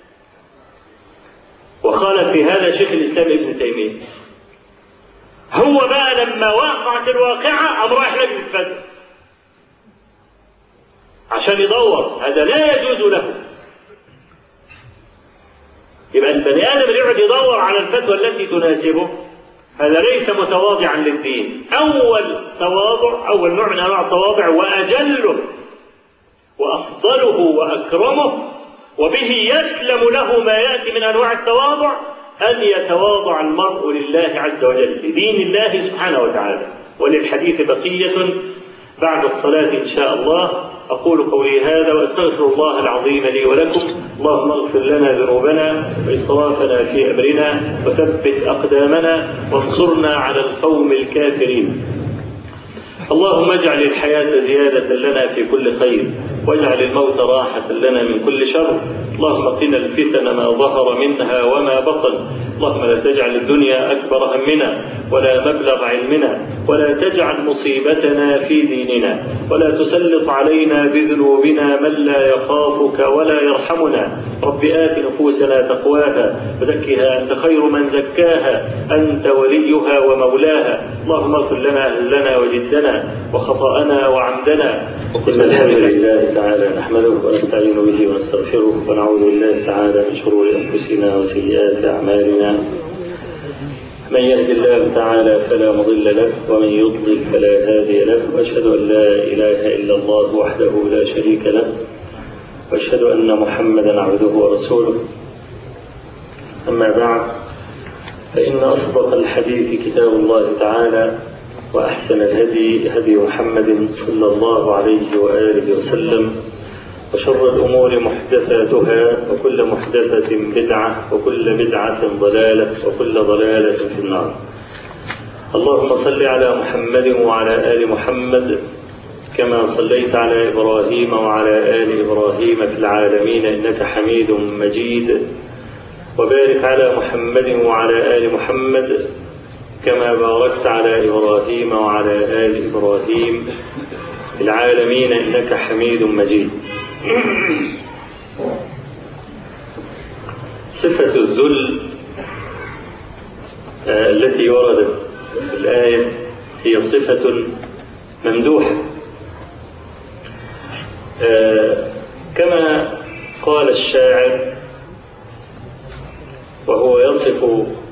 S1: وقال في هذا شيخ الإسلام ابن تيمية هو بقى لما وقعت الواقعة قام رايح لجنة فتوى عشان يدور هذا لا يجوز له يبقى البني آدم اللي يقعد يدور على الفتوى التي تناسبه هذا ليس متواضعا للدين أول تواضع أول نوع من أنواع التواضع وأجله وأفضله وأكرمه وبه يسلم له ما يأتي من أنواع التواضع أن يتواضع المرء لله عز وجل لدين الله سبحانه وتعالى وللحديث بقية بعد الصلاة إن شاء الله أقول قولي هذا وأستغفر الله العظيم لي ولكم اللهم اغفر لنا ذنوبنا وإسرافنا في أمرنا وثبت أقدامنا وانصرنا على القوم الكافرين اللهم اجعل الحياة زيادة لنا في كل خير واجعل الموت راحة لنا من كل شر اللهم قنا الفتن ما ظهر منها وما بطن اللهم لا تجعل الدنيا أكبر همنا ولا مبلغ علمنا ولا تجعل مصيبتنا في ديننا ولا تسلط علينا بذنوبنا من لا يخافك ولا يرحمنا رب آت نفوسنا تقواها وزكها أنت خير من زكاها أنت وليها ومولاها اللهم اغفر لنا أهلنا وجدنا وخطأنا وعمدنا وكل الحمد لله تعالى نحمده ونستعين به ونستغفره ونعوذ بالله تعالى من شرور أنفسنا وسيئات أعمالنا من يهد الله تعالى فلا مضل له ومن يضلل فلا هادي له واشهد ان لا اله الا الله وحده لا شريك له واشهد ان محمدا عبده ورسوله اما بعد فان اصدق الحديث كتاب الله تعالى واحسن الهدي هدي محمد صلى الله عليه واله وسلم وشر الأمور محدثاتها وكل محدثة بدعة وكل بدعة ضلالة وكل ضلالة في النار اللهم صل على محمد وعلى آل محمد كما صليت على إبراهيم وعلى آل إبراهيم في العالمين إنك حميد مجيد وبارك على محمد وعلى آل محمد كما باركت على إبراهيم وعلى آل إبراهيم في العالمين إنك حميد مجيد صفة الذل التي وردت في الآية هي صفة ممدوحة كما قال الشاعر وهو يصف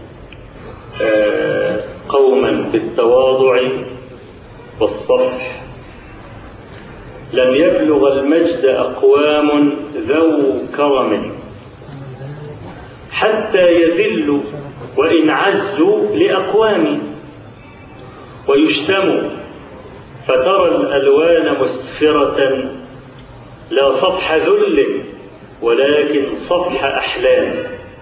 S1: قوما بالتواضع والصفح لم يبلغ المجد أقوام ذو كرم حتى يذلوا وإن عزوا لأقوام ويشتموا فترى الألوان مسفرة لا صفح ذل ولكن صفح أحلام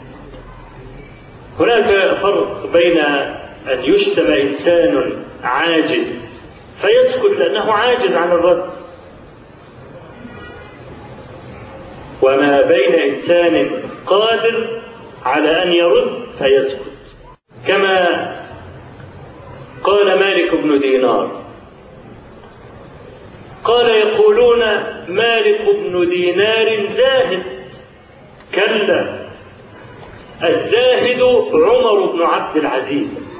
S1: هناك فرق بين أن يشتم إنسان عاجز فيسكت لأنه عاجز عن الرد وما بين إنسان قادر على أن يرد فيسكت كما قال مالك بن دينار قال يقولون مالك بن دينار زاهد كلا الزاهد عمر بن عبد العزيز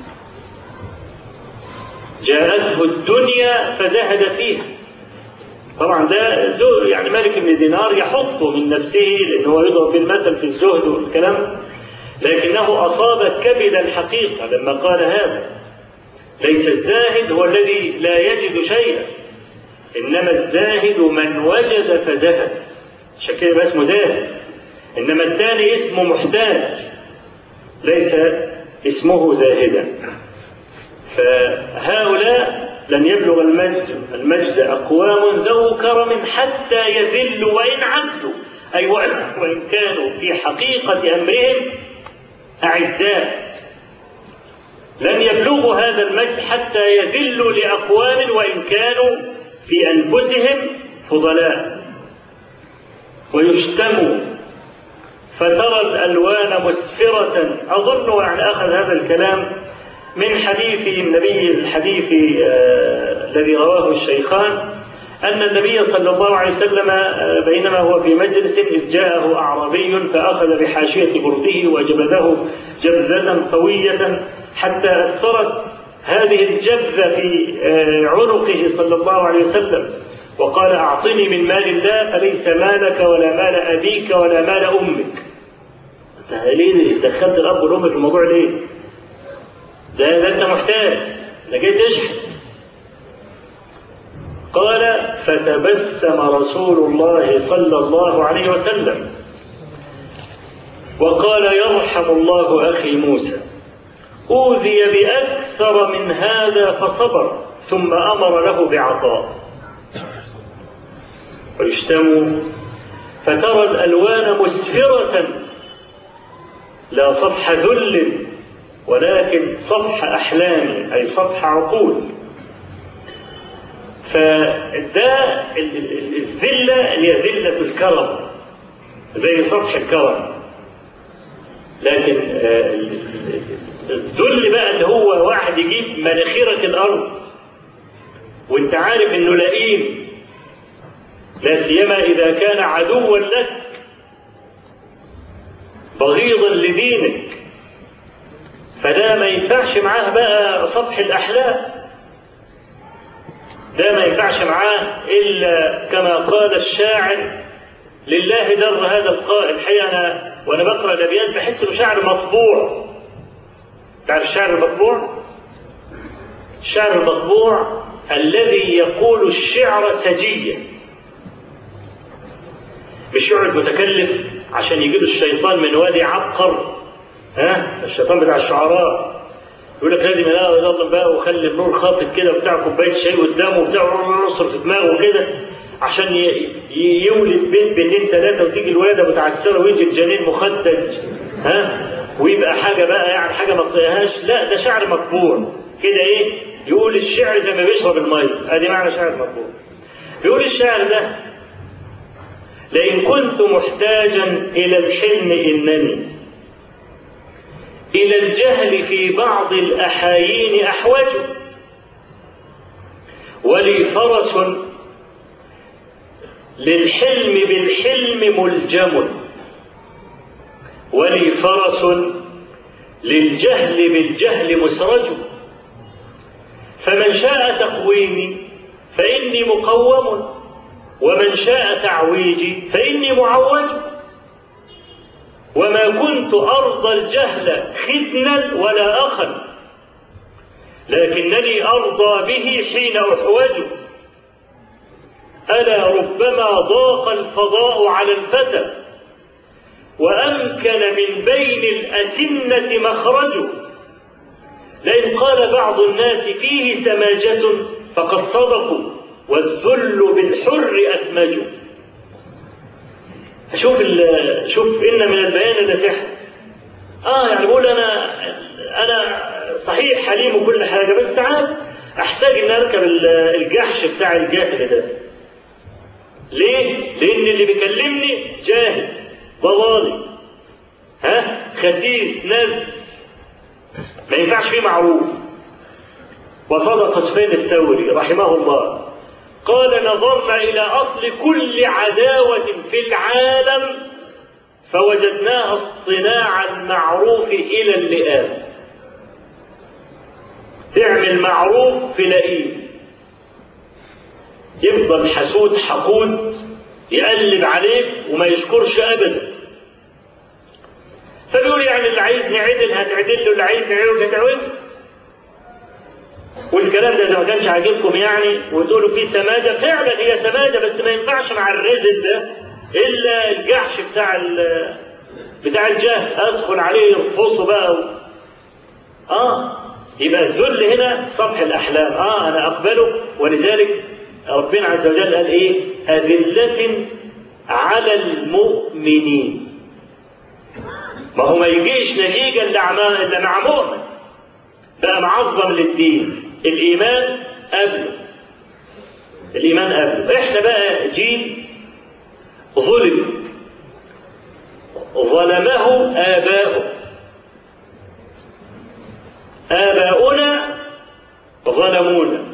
S1: جاءته الدنيا فزهد فيها طبعا ده زهد يعني مالك بن دينار يحط من نفسه لأنه هو يضرب بالمثل في الزهد والكلام لكنه أصاب كبد الحقيقة لما قال هذا ليس الزاهد هو الذي لا يجد شيئا إنما الزاهد من وجد فزهد عشان كده اسمه زاهد إنما الثاني اسمه محتاج ليس اسمه زاهدا فهؤلاء لن يبلغ المجد المجد أقوام ذو كرم حتى يذلوا وإن عزوا أي وإن كانوا في حقيقة أمرهم أعزاء لن يبلغوا هذا المجد حتى يذلوا لأقوام وإن كانوا في أنفسهم فضلاء ويشتموا فترى الألوان مسفرة أظن يعني أخذ هذا الكلام من حديث النبي الحديث آه الذي رواه الشيخان أن النبي صلى الله عليه وسلم آه بينما هو في مجلس إذ جاءه أعرابي فأخذ بحاشية برده وجبذه جبزة قوية حتى أثرت هذه الجبزة في آه عنقه صلى الله عليه وسلم وقال أعطني من مال الله فليس مالك ولا مال أبيك ولا مال أمك ليه دخلت الاب والام في الموضوع ليه؟ ده, ده انت محتاج ده جاي تشحت قال فتبسم رسول الله صلى الله عليه وسلم وقال يرحم الله اخي موسى اوذي باكثر من هذا فصبر ثم امر له بعطاء ويشتموا فترى الالوان مسفره لا صفح ذل ولكن صفح احلام اي صفح عقول فده الذله هي ذله الكرم زي سطح الكرم لكن الذل بقى اللي هو واحد يجيب مناخيرك الارض وانت عارف انه لئيم لا سيما اذا كان عدوا لك بغيضا لدينك فده ما ينفعش معاه بقى سطح الاحلام ده ما ينفعش معاه الا كما قال الشاعر لله در هذا القائل الحقيقه انا وانا بقرا الابيات بحس انه شعر مطبوع تعرف الشعر المطبوع؟ الشعر المطبوع الذي يقول الشعر سجيا مش يقعد متكلف عشان يجيب الشيطان من وادي عبقر ها الشيطان بتاع الشعراء يقول لك لازم لا يضلم بقى وخلي النور خافت كده بتاع كوبايه شاي قدامه وبتاع يعصر في دماغه كده عشان يولد بيت بيتين ثلاثه وتيجي الولاده متعسره ويجي الجنين مخدج ها ويبقى حاجه بقى يعني حاجه ما تطيقهاش لا ده شعر مطبوع كده ايه يقول الشعر زي ما بيشرب الميه ادي معنى شعر مطبوع يقول الشعر ده لئن كنت محتاجا الى الحلم انني الى الجهل في بعض الاحايين احوج ولي فرس للحلم بالحلم ملجم ولي فرس للجهل بالجهل مسرج فمن شاء تقويمي فاني مقوم ومن شاء تعويجي فاني معوج وما كنت ارضى الجهل ختنا ولا اخا لكنني ارضى به حين احوج الا ربما ضاق الفضاء على الفتى وامكن من بين الاسنه مخرج لئن قال بعض الناس فيه سماجه فقد صدقوا والذل بالحر اسمج شوف شوف ان من البيان لسحر اه يعني بقول انا انا صحيح حليم وكل حاجه بس ساعات احتاج ان اركب الجحش بتاع الجاهل ده ليه؟ لان اللي بيكلمني جاهل ضلالي ها خسيس نز ما ينفعش فيه معروف وصدق سفيان الثوري رحمه الله قال نظرنا إلى أصل كل عداوة في العالم فوجدناها اصطناع المعروف إلى اللئام تعمل معروف في لئيم يفضل حسود حقود يقلب عليك وما يشكرش أبدا فبيقول يعني اللي عايزني عدل هتعدل له اللي عايزني عدل هتعدل والكلام ده اذا ما كانش عاجبكم يعني وتقولوا فيه سماجه فعلا هي سماجه بس ما ينفعش مع الرزق ده الا الجحش بتاع بتاع الجهل ادخل عليه يرفصه بقى و... اه يبقى الذل هنا سطح الاحلام اه انا اقبله ولذلك ربنا عز وجل قال ايه اذله على المؤمنين ما هو ما يجيش نتيجه الا مع مؤمن بقى معظم للدين الإيمان قبله الإيمان قبله إحنا بقى جيل ظلم ظلمه آباؤه آباؤنا ظلمونا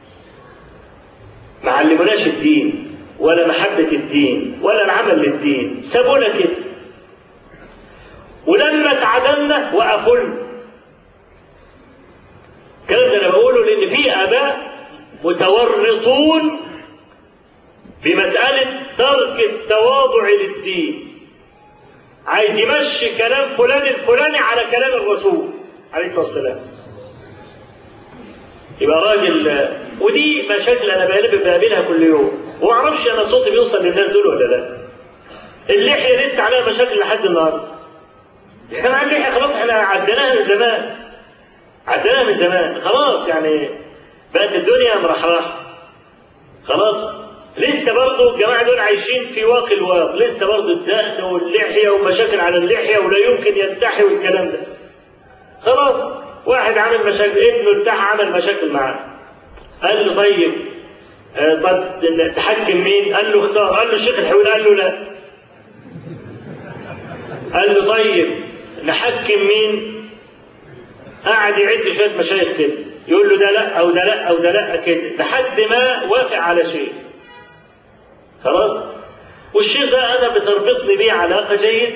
S1: ما علموناش الدين ولا محبة الدين ولا العمل للدين سابونا كده ولما اتعدلنا وقفلنا الكلام ده انا بقوله لان في اباء متورطون بمساله ترك التواضع للدين عايز يمشي كلام فلان الفلاني على كلام الرسول عليه الصلاه والسلام يبقى راجل ودي مشاكل انا بقلب بقابلها كل يوم وما اعرفش انا صوتي بيوصل للناس دول ولا لا اللحيه لسه عليها مشاكل لحد النهارده احنا مع اللحيه خلاص احنا عديناها من زمان عديناها من زمان خلاص يعني بقت الدنيا مرحرحه خلاص لسه برضه الجماعه دول عايشين في واقي الواقع لسه برضه الدقن واللحيه ومشاكل على اللحيه ولا يمكن ينتحي والكلام ده خلاص واحد عامل مشاكل ابنه بتاعه عمل مشاكل معاه قال له طيب آه طب تحكم مين؟ قال له اختار قال له الشيخ الحويل قال له لا قال له طيب نحكم مين؟ قعد يعد شويه مشايخ كده يقول له ده لا او ده لا او ده لا كده لحد ما وافق على شيء خلاص والشيخ ده انا بتربطني بيه علاقه جيده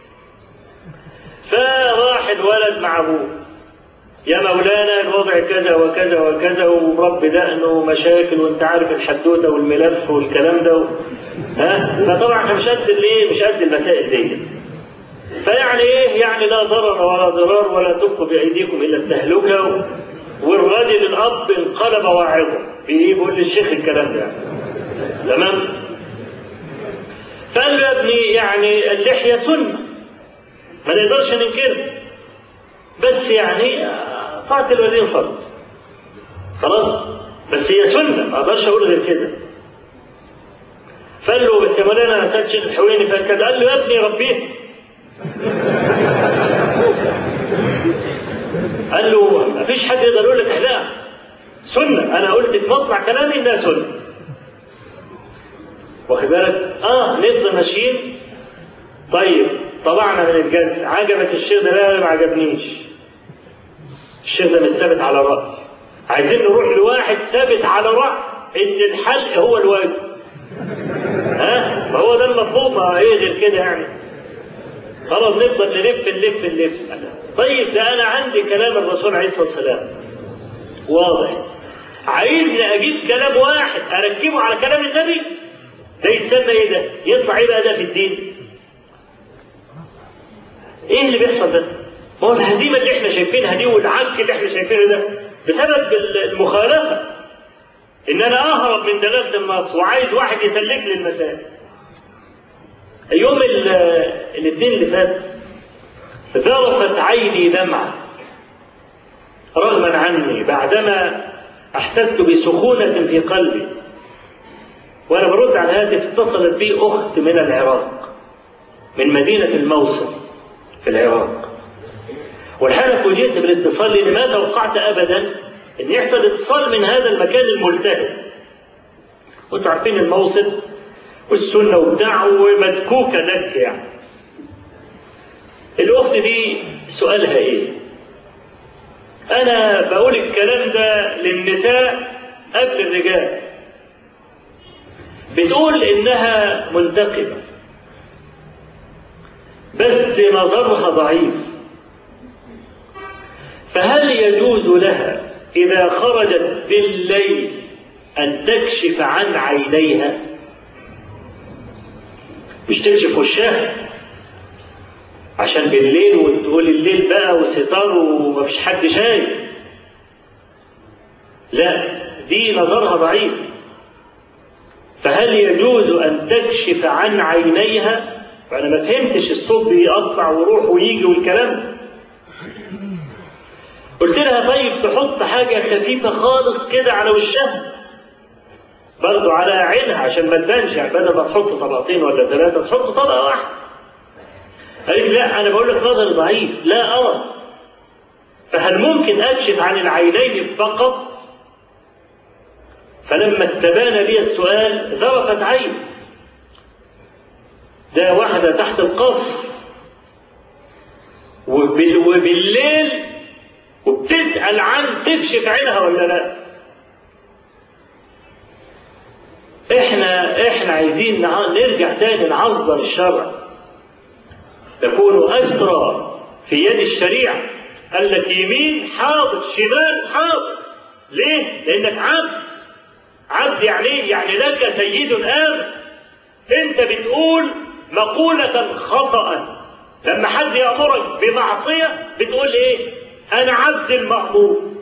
S1: فراح الولد مع ابوه يا مولانا الوضع كذا وكذا وكذا ومربي دقنه ومشاكل وانت عارف الحدوته والملف والكلام ده و... ها فطبعا احنا مش قد الايه مش قد المسائل دي فيعني ايه يعني لا ضرر ولا ضرار ولا تلقوا بايديكم الى التهلكه و... والراجل الاب انقلب واعظا بيقول للشيخ الكلام ده تمام فقال له يا ابني يعني اللحيه سنه ما نقدرش ننكرها بس يعني طاعة الوالدين فرض خلاص بس هي سنة ما اقدرش اقول غير كده فقال له بس يا مولانا انا سالت شيخ الحويني فقال كده قال له يا ابني ربيه قال له ما فيش حد يقدر يقول لك احلاها سنة انا قلت في مطلع كلامي انها سنة واخد بالك اه نفضل ماشيين طيب طلعنا من الجلسة عجبك الشيخ ده لا ما عجبنيش الشيخ ده مش ثابت على رأي عايزين نروح لواحد ثابت على رأي ان الحلق هو الواجب ها ما هو ده المطلوب ما ايه غير كده يعني خلاص نفضل نلف نلف نلف طيب ده انا عندي كلام الرسول عليه الصلاه والسلام واضح عايزني اجيب كلام واحد اركبه على كلام النبي ده يتسمى ايه ده؟ يطلع ايه بقى ده في الدين؟ ايه اللي بيحصل ده؟ ما هو الهزيمه اللي احنا شايفينها دي والعك اللي احنا شايفينه ده بسبب المخالفه ان انا اهرب من دلاله النص وعايز واحد يسلك لي المسائل. يوم الاثنين اللي فات ذرفت عيني دمعه رغما عني بعدما احسست بسخونه في قلبي وانا برد على الهاتف اتصلت بي اخت من العراق من مدينه الموصل في العراق والحقيقه فوجئت بالاتصال لاني ما توقعت ابدا ان يحصل اتصال من هذا المكان الملتهب وانتم عارفين الموصل والسنه وبتاع ومدكوكه دك يعني الاخت دي سؤالها ايه انا بقول الكلام ده للنساء قبل الرجال بتقول انها منتقبه بس نظرها ضعيف فهل يجوز لها اذا خرجت بالليل ان تكشف عن عينيها مش تكشف وشها عشان بالليل وتقول الليل بقى وستار ومفيش حد شايف لا دي نظرها ضعيف فهل يجوز ان تكشف عن عينيها فانا ما فهمتش الصوت بيقطع ويروح ويجي والكلام قلت لها طيب تحط حاجه خفيفه خالص كده على وشها برضو على عينها عشان ما تبانش يعني بدل ما تحط طبقتين ولا ثلاثه تحط طبقه واحده قالت لا انا بقول لك نظري ضعيف لا ارى فهل ممكن اكشف عن العينين فقط فلما استبان لي السؤال ذرفت عين ده واحدة تحت القصر وبالليل وبتسأل عن تكشف عينها ولا لا احنا احنا عايزين نرجع تاني نعظم الشرع تكون أسرى في يد الشريعة قال لك يمين حاضر شمال حاضر ليه؟ لأنك عبد عبد يعني ايه؟ يعني لك سيد آمن أنت بتقول مقولة خطأ لما حد يأمرك بمعصية بتقول ايه انا عبد المأمور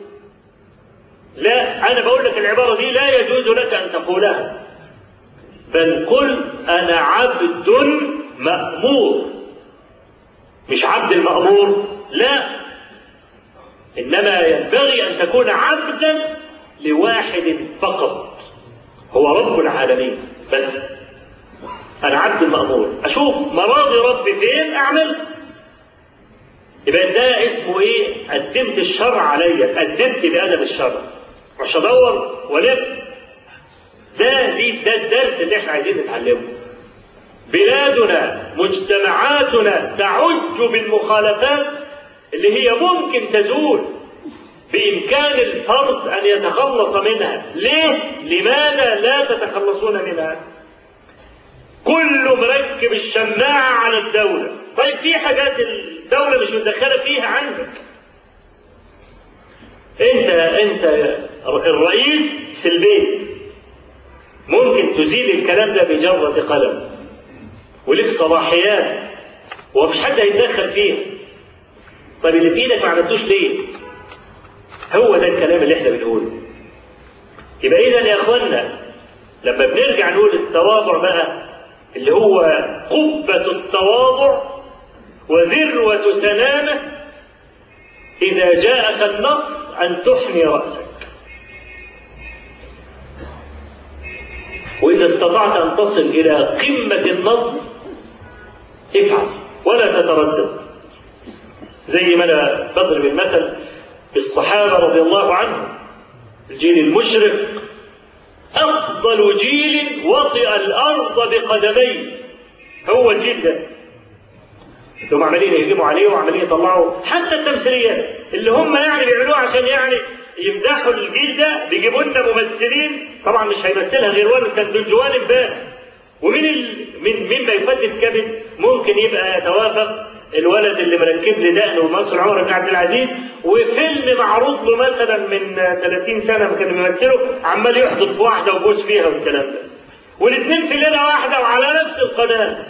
S1: لا انا بقول لك العبارة دي لا يجوز لك ان تقولها بل قل انا عبد مأمور مش عبد المأمور لا انما ينبغي ان تكون عبدا لواحد فقط هو رب العالمين بس انا عبد المأمور اشوف مراضي ربي فين اعمل يبقى ده اسمه ايه قدمت الشرع عليا قدمت بادب الشرع مش هدور والف ده دي ده الدرس اللي احنا عايزين نتعلمه بلادنا مجتمعاتنا تعج بالمخالفات اللي هي ممكن تزول بإمكان الفرد أن يتخلص منها ليه؟ لماذا لا تتخلصون منها؟ كله مركب الشماعة على الدولة طيب في حاجات الدولة مش متدخلة فيها عندك انت انت الرئيس في البيت ممكن تزيل الكلام ده بجرة قلم ولك صلاحيات ومفيش حد هيتدخل فيها طب اللي في ايدك ما عملتوش ليه؟ هو ده الكلام اللي احنا بنقوله يبقى اذا يا اخوانا لما بنرجع نقول التواضع بقى اللي هو قبة التواضع وذروة سنامة إذا جاءك النص أن تحني رأسك وإذا استطعت أن تصل إلى قمة النص افعل ولا تتردد زي ما أنا بضرب المثل بالصحابة رضي الله عنهم الجيل المشرق أفضل جيل وطئ الأرض بقدميه هو الجيل ده هم عمالين يهجموا عليه وعمالين يطلعوا حتى التمثيليات اللي هم يعني بيعملوها عشان يعني يمدحوا الجيل ده بيجيبوا لنا ممثلين طبعا مش هيمثلها غير ولد كان دول جوان امبارح ومين ال... من مما يفتت كبد ممكن يبقى يتوافق الولد اللي مركب لي دقن ومصر عمر بن عبد العزيز وفيلم معروض له مثلا من 30 سنه ما كان بيمثله عمال يحدث في واحده وبوس فيها والكلام ده والاثنين في ليله واحده وعلى نفس القناه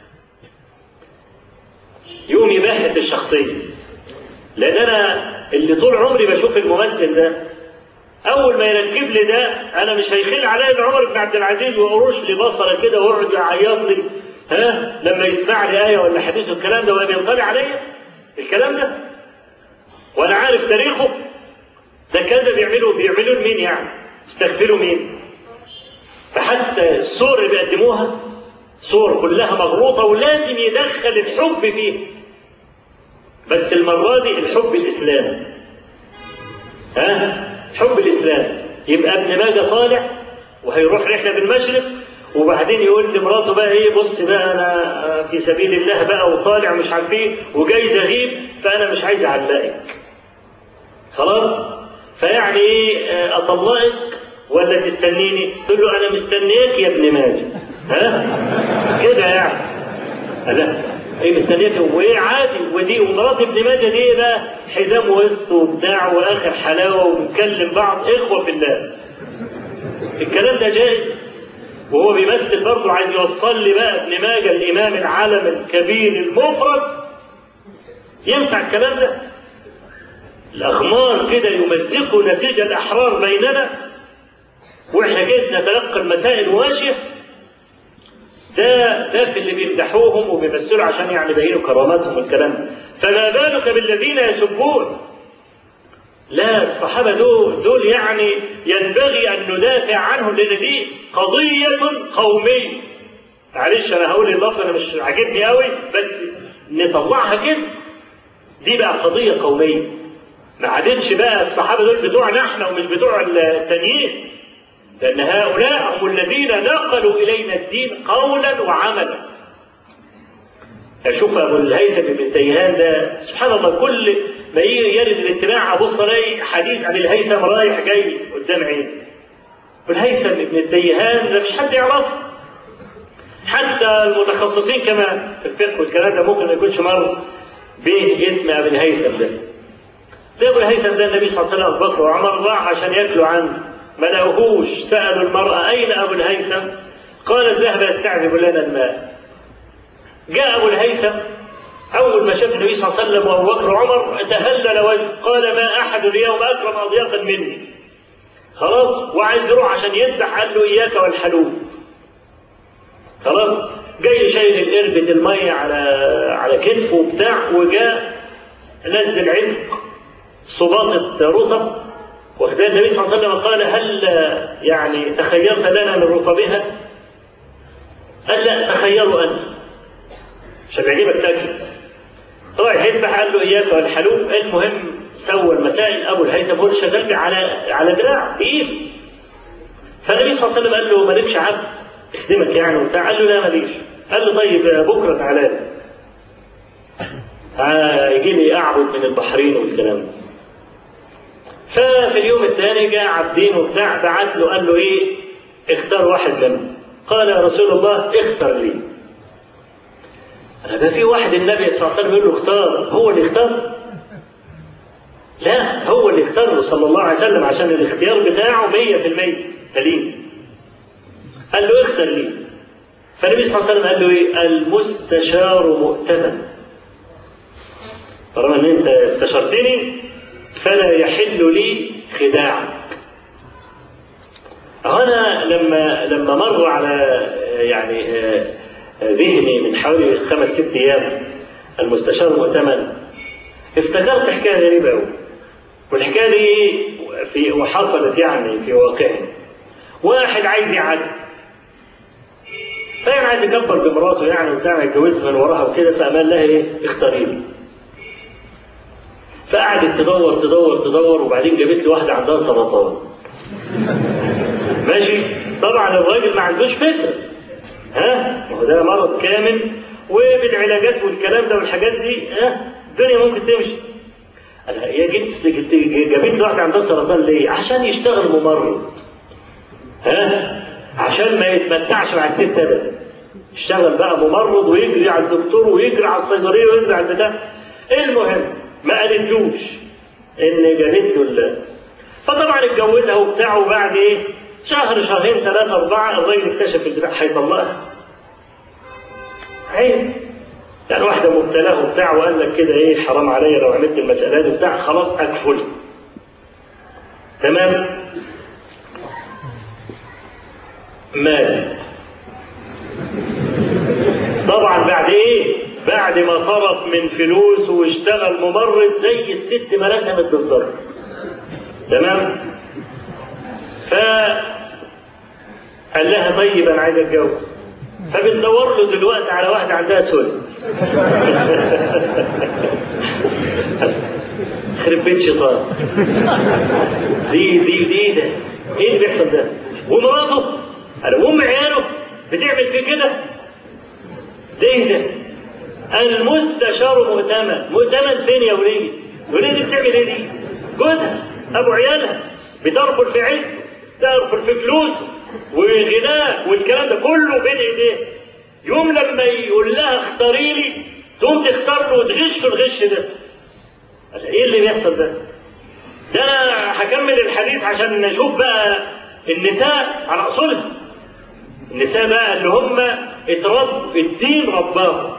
S1: يقوم يبهت الشخصيه لان انا اللي طول عمري بشوف الممثل ده اول ما يركب لي ده انا مش هيخل عليا ان عمر بن عبد العزيز وقروش لي بصره كده ويقعد يعيط لي ها لما يسمع لي ايه ولا حديث والكلام ده ولا بينطلع عليا الكلام ده وانا عارف تاريخه ده كذا بيعملوا بيعملوا لمين يعني استغفروا مين فحتى الصور اللي بيقدموها صور كلها مغلوطه ولازم يدخل الحب فيه بس المره دي الحب الاسلامي ها حب الاسلام يبقى ابن ماجه طالع وهيروح رحله بالمشرق وبعدين يقول لمراته بقى ايه بص بقى انا في سبيل الله بقى وطالع مش عارف ايه وجاي غيب فانا مش عايز اعلقك خلاص فيعني ايه اطلقك ولا تستنيني تقول له انا مستنيك يا ابن ماجه ها كده يعني لا ايه مستنيك وايه عادي ودي ومرات ابن ماجه دي ايه بقى حزام وسط وبتاع واخر حلاوه وبنكلم بعض اخوه في الله الكلام ده جائز وهو بيمثل برضه عايز يوصل لي بقى ابن ماجه الامام العالم الكبير المفرد ينفع الكلام ده الاخمار كده يمزقوا نسيج الاحرار بيننا واحنا كده نتلقى المسائل ماشيه ده ده في اللي بيمدحوهم وبيمثلوا عشان يعني يبينوا كراماتهم والكلام ده فما بالك بالذين يسبون لا الصحابه دول دول يعني ينبغي ان ندافع عنهم لان دي قضيه قوميه معلش انا هقول اللفظ انا مش عاجبني قوي بس نطلعها كده دي بقى قضيه قوميه ما عادتش بقى الصحابه دول بتوعنا احنا ومش بتوع التانيين لأن هؤلاء هم الذين نقلوا إلينا الدين قولا وعملا أشوف أبو الهيثم بن تيهان ده سبحان الله كل ما يرد الاتباع أبص ألاقي حديث عن الهيثم رايح جاي قدام عيني والهيثم بن التيهان ده مش حد يعرفه حتى المتخصصين كمان في الفقه والكلام ده ممكن ما يكونش مر به اسم أبي الهيثم ده ده أبو الهيثم ده النبي صلى الله عليه وسلم أبو بكر وعمر راح عشان ياكلوا عنه ما لقوهوش سألوا المرأة أين أبو الهيثم؟ قالت ذهب يستعذب لنا الماء. جاء أبو الهيثم أول ما شاف النبي صلى الله عليه وسلم وأبو بكر وعمر تهلل وجهه قال ما أحد اليوم أكرم أضيافا مني خلاص وعايز يروح عشان يذبح قال له إياك والحلوب خلاص جاي شايل القربة المية على على كتفه وبتاع وجاء نزل عزق صباطة رطب واخد النبي صلى الله عليه وسلم قال هل يعني تخيرت لنا من رطبها؟ قال لا تخيروا أنت عشان يعجبك تاكل طبعا هيذبح قال له اياك والحلوب المهم سوى المسائل ابو الهيثم هو شغال على على دراع بايده فالنبي صلى الله عليه وسلم قال له مالكش عبد يخدمك يعني وبتاع قال له لا ماليش قال له طيب بكره تعالى لي يجي لي اعبد من البحرين والكلام ده ففي اليوم الثاني جاء عبدين وبتاع بعت له قال له ايه اختار واحد منهم قال يا رسول الله اختر لي ده في واحد النبي صلى الله عليه وسلم يقول له اختار هو اللي اختار لا هو اللي اختار له صلى الله عليه وسلم عشان الاختيار بتاعه 100% سليم قال له اختر لي فالنبي صلى الله عليه وسلم قال له ايه المستشار مؤتمن طالما ان انت استشرتني فلا يحل لي خداعك أنا لما لما مر على يعني ذهني من حوالي خمس ست أيام المستشار المؤتمن افتكرت حكاية غريبة أوي والحكاية دي في وحصلت يعني في واقعنا واحد عايز يعدي فكان عايز يكبر بمراته يعني وبتاع يتجوزها من وراها وكده فقال لها ايه اختاري لي فقعدت تدور تدور تدور وبعدين جابت لي واحده عندها سرطان ماشي طبعا الراجل ما عندوش فكره ها ما هو ده مرض كامل وبالعلاجات والكلام ده والحاجات دي ها الدنيا ممكن تمشي هي جبت جابت لي واحده عندها سرطان ليه؟ عشان يشتغل ممرض ها عشان ما يتمتعش مع الست ابدا يشتغل بقى ممرض ويجري على الدكتور ويجري على الصيدليه ويجري على البتاع المهم ما قالتلوش ان جابت له فطبعا اتجوزها وبتاع وبعد ايه شهر شهرين ثلاثة أربعة الراجل اكتشف البتاع هيطلقها عيب يعني واحدة مبتلاه وبتاع وقال لك كده ايه حرام عليا لو عملت المسألة دي وبتاع خلاص أكفل تمام ماتت طبعا بعد ايه بعد ما صرف من فلوس واشتغل ممرض زي الست ما رسمت بالظبط تمام ف قال لها طيب انا عايز اتجوز فبتدور له دلوقتي على واحده عندها سل خرب بيت شيطان دي دي دي ده ايه اللي بيحصل ده ومراته انا وام عياله بتعمل فيه كده ده ايه ده المستشار مؤتمن مؤتمن فين يا وليدي وليدي بتعمل ايه دي جوزها ابو عيالها بترفل في عزه ترفل في فلوسه وغناه والكلام ده كله بين ايديه يوم لما يقول لها اختاري لي تقوم تختار له وتغش الغش ده ايه اللي بيحصل ده؟ ده انا هكمل الحديث عشان نشوف بقى النساء على اصولها النساء بقى اللي هم اتربوا الدين رباهم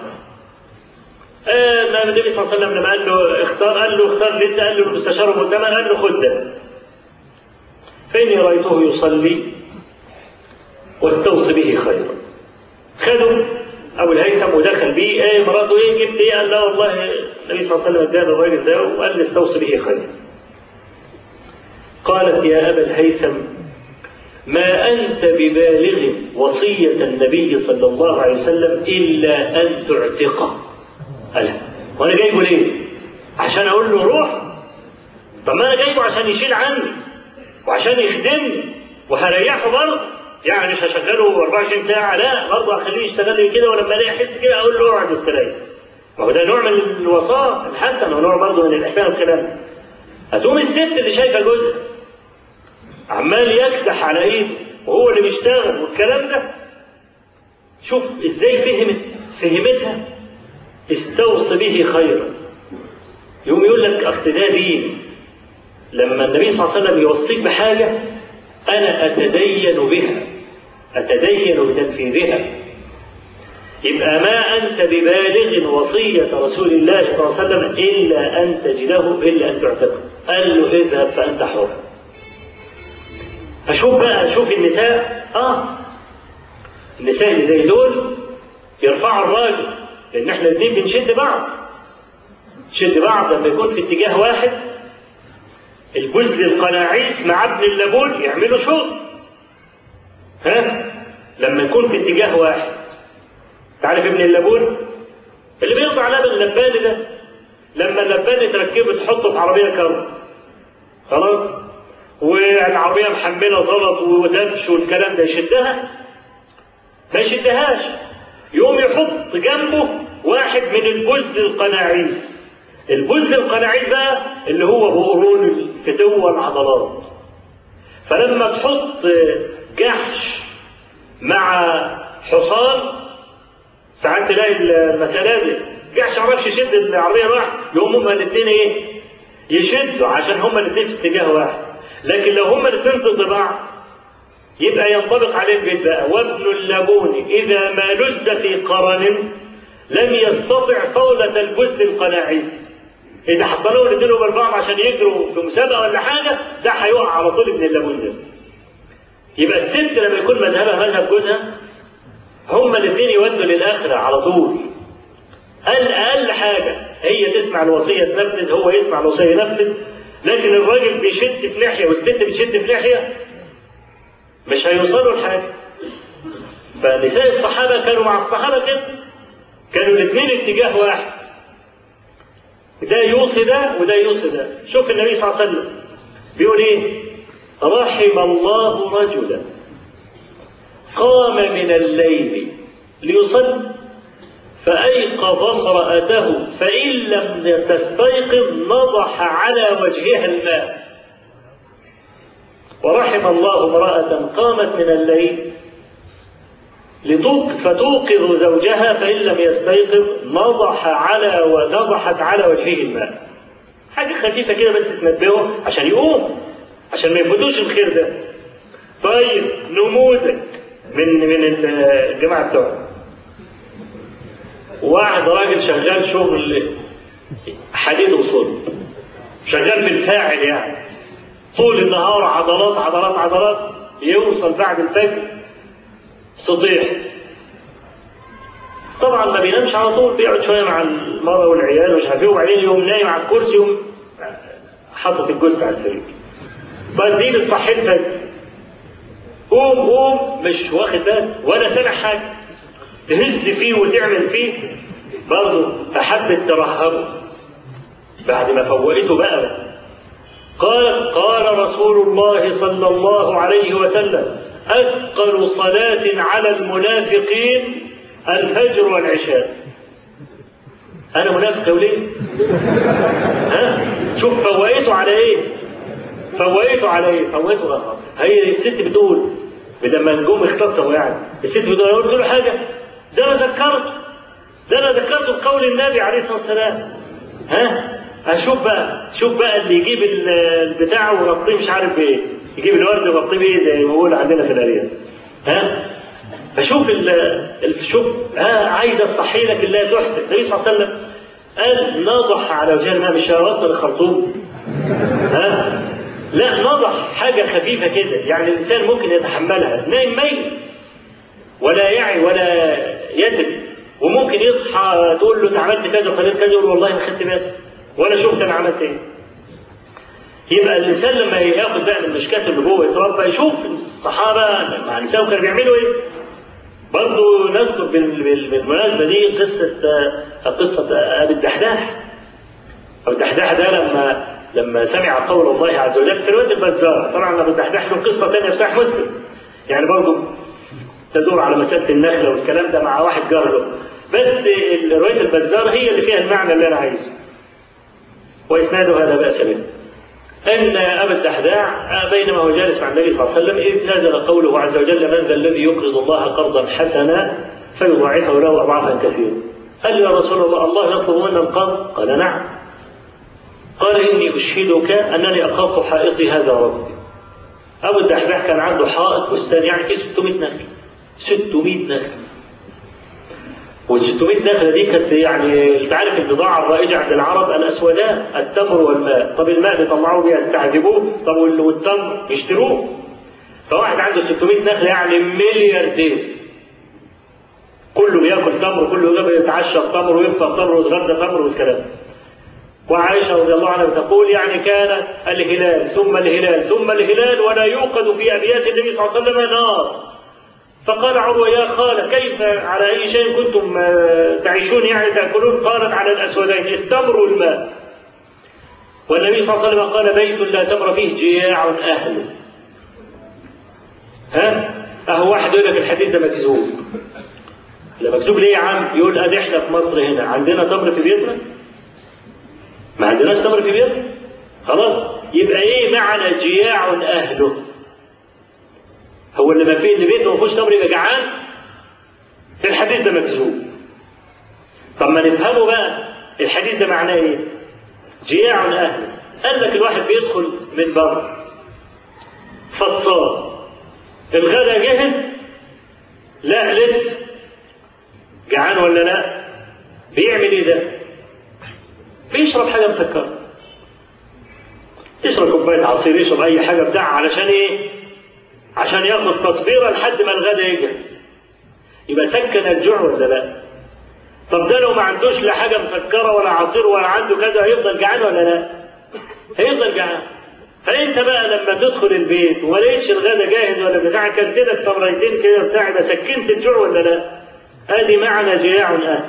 S1: آه النبي صلى الله عليه وسلم لما قال له اختار قال له اختار لي قال له المستشار المؤتمن قال له خد ده فإني رأيته يصلي واستوصي به خيرا خده أبو الهيثم ودخل بيه ايه مراته ايه جبت ايه قال لا والله النبي صلى الله عليه وسلم ادانا الراجل ده وقال لي استوصي به خيرا قالت يا أبا الهيثم ما أنت ببالغ وصية النبي صلى الله عليه وسلم إلا أن تعتقه قال وانا جايبه ليه؟ عشان اقول له روح طب ما انا جايبه عشان يشيل عني وعشان يخدمني وهريحه برضه يعني مش هشغله 24 ساعه لا برضه هخليه يشتغل لي كده ولما الاقي احس كده اقول له اقعد استريح ما هو ده نوع من الوصاة الحسن ونوع برضه من الاحسان والكلام هتقوم الست اللي شايفه جوزها عمال يكدح على ايده وهو اللي بيشتغل والكلام ده شوف ازاي فهمت فهمتها استوص به خيرا يقوم يقول لك اصل ده دين لما النبي صلى الله عليه وسلم يوصيك بحاجه انا اتدين بها اتدين بتنفيذها يبقى ما أنت ببالغ وصية رسول الله صلى الله عليه وسلم إلا أن تجده إلا أن تعتقه قال له اذهب فأنت حر أشوف بقى أشوف النساء آه النساء اللي زي دول يرفعوا الراجل لأن احنا الاثنين بنشد بعض نشد بعض لما يكون في اتجاه واحد الجزء القناعيس مع ابن اللبون يعملوا شغل ها لما يكون في اتجاه واحد تعرف ابن اللبون اللي بيقضي على اللبان ده لما اللبان تركبه تحطه في عربيه كرب خلاص والعربيه محمله زلط ودبش والكلام ده يشدها ما يشدهاش يقوم يحط جنبه واحد من البزل القناعيس البزل القناعيس بقى اللي هو بقرون الفتوة العضلات فلما تحط جحش مع حصان ساعات تلاقي المسألة دي جحش عرفش يشد العربية واحد يقوم هما الاثنين ايه؟ يشدوا عشان هما الاثنين في اتجاه واحد لكن لو هما الاثنين ضد بعض يبقى ينطبق عليه البيت بقى وابن اللبون إذا ما لز في قرن لم يستطع صولة البزل القناعس إذا حطلوه الاثنين قبل بعض عشان يجروا في مسابقة ولا حاجة ده هيقع على طول ابن اللبون ده يبقى الست لما يكون مذهبها مذهب جوزها هما الاثنين يودوا للآخرة على طول أقل أقل حاجة هي تسمع الوصية تنفذ هو يسمع الوصية ينفذ لكن الراجل بيشد في ناحية والست بتشد في ناحية مش هيوصلوا لحاجة فنساء الصحابة كانوا مع الصحابة كده كانوا الاثنين اتجاه واحد ده يوصي ده وده يوصي ده شوف النبي صلى الله عليه وسلم بيقول ايه رحم الله رجلا قام من الليل ليصلي فأيقظ امرأته فإن لم تستيقظ نضح على وجهها الماء ورحم الله امرأة قامت من الليل لتوق فتوقظ زوجها فإن لم يستيقظ نضح على ونضحت على وجهه الماء حاجة خفيفة كده بس تنبهه عشان يقوم عشان ما يفوتوش الخير ده طيب نموذج من من الجماعة بتوعنا واحد راجل شغال شغل حديد وصلب شغال بالفاعل يعني طول النهار عضلات عضلات عضلات يوصل بعد الفجر سطيح طبعا ما بينامش على طول بيقعد شويه مع المرأة والعيال ومش عارف ايه وبعدين يقوم نايم على الكرسي يقوم حاطط الجثة على السرير بعدين تصحي الفجر قوم قوم مش واخد بالك ولا سامع حاجه تهز فيه وتعمل فيه برضه أحبت ترهبه بعد ما فوقته بقى قال قال رسول الله صلى الله عليه وسلم أثقل صلاة على المنافقين الفجر والعشاء أنا منافق وليه؟ ها؟ شوف فوقته على إيه؟ فوقته على إيه؟ فوقته غلط هي الست بتقول لما النجوم اختصروا يعني الست بتقول أنا قلت له حاجة ده أنا ذكرته ده أنا ذكرته بقول النبي عليه الصلاة والسلام ها؟ اشوف بقى شوف بقى اللي يجيب البتاع ويغطيه مش عارف بايه يجيب الورد ويغطيه بايه زي ما بيقول عندنا في الارياف ها فشوف ال شوف ها عايزه تصحي لك الله تحسن النبي صلى الله عليه وسلم قال نضح على وجه الماء مش هيوصل الخرطوم ها لا نضح حاجه خفيفه كده يعني الانسان ممكن يتحملها نايم ميت ولا يعي ولا يدري وممكن يصحى تقول له انت عملت كذا وخليت كذا يقول والله ما خدت بالي ولا شفت انا عملت ايه يبقى الانسان لما ياخد بقى من المشكات اللي جوه يتربى يشوف الصحابه مع النساء كانوا بيعملوا ايه برضه نذكر بالمناسبه دي قصه قصه ابي الدحداح ابو الدحداح ده لما لما سمع قول الله عز وجل في روايه البزار طبعا ابو الدحداح له قصه ثانيه في صحيح مسلم يعني برضه تدور على مسافه النخله والكلام ده مع واحد جار له بس روايه البزار هي اللي فيها المعنى اللي انا عايزه وإسنادها لا بأس به أن أبا الدحداح بينما هو جالس مع النبي صلى الله عليه وسلم إذ نزل قوله عز وجل من ذا الذي يقرض الله قرضا حسنا فيضاعفه له أضعافا كثيرا قال يا رسول الله الله يطلب منا القرض قال نعم قال إني أشهدك أنني أخاف حائطي هذا ربي أبو الدحداح كان عنده حائط بستان يعني فيه 600 نخل 600 نخل وال600 نخله دي كانت يعني انت عارف البضاعه الرائجه عند العرب الاسودان التمر والماء طب الماء بيطلعوه بيستعذبوه طب والتمر يشتروه فواحد عنده 600 نخله يعني ملياردير كله بياكل تمر كله يتعشى تمر ويفطر تمر ويتغدى تمر والكلام وعائشة رضي الله عنها تقول يعني كان الهلال ثم الهلال ثم الهلال ولا يوقد في أبيات النبي صلى الله عليه وسلم نار فقال عروة يا خالة كيف على أي شيء كنتم تعيشون يعني تأكلون قالت على الأسودين التمر والماء والنبي صلى الله عليه وسلم قال بيت لا تمر فيه جياع أهله ها أهو واحد يقول لك الحديث ده مكذوب لا مكتوب ليه يا عم يقول ادي احنا في مصر هنا عندنا تمر في بيتنا ما عندناش تمر في بيتنا خلاص يبقى ايه معنى جياع اهله هو اللي ما فيه ان بيته ما فيهوش تمر يبقى جعان الحديث ده مكذوب طب ما نفهمه بقى الحديث ده معناه ايه جياع اهله قال لك الواحد بيدخل من بره فطسان الغدا جهز لا لسه جعان ولا لا بيعمل ايه ده بيشرب حاجه مسكره يشرب كوبايه عصير يشرب اي حاجه بتاع علشان ايه عشان ياخد تصبيره لحد ما الغدا يجهز يبقى سكن الجوع ولا لا طب ده لو ما عندوش لا حاجه مسكره ولا عصير ولا عنده كذا هيفضل جعان ولا لا هيفضل جعان فانت بقى لما تدخل البيت وما لقيتش الغدا جاهز ولا بتاع كلت لك تمرتين كده بتاع ده سكنت الجوع ولا لا ادي معنى جياع اهل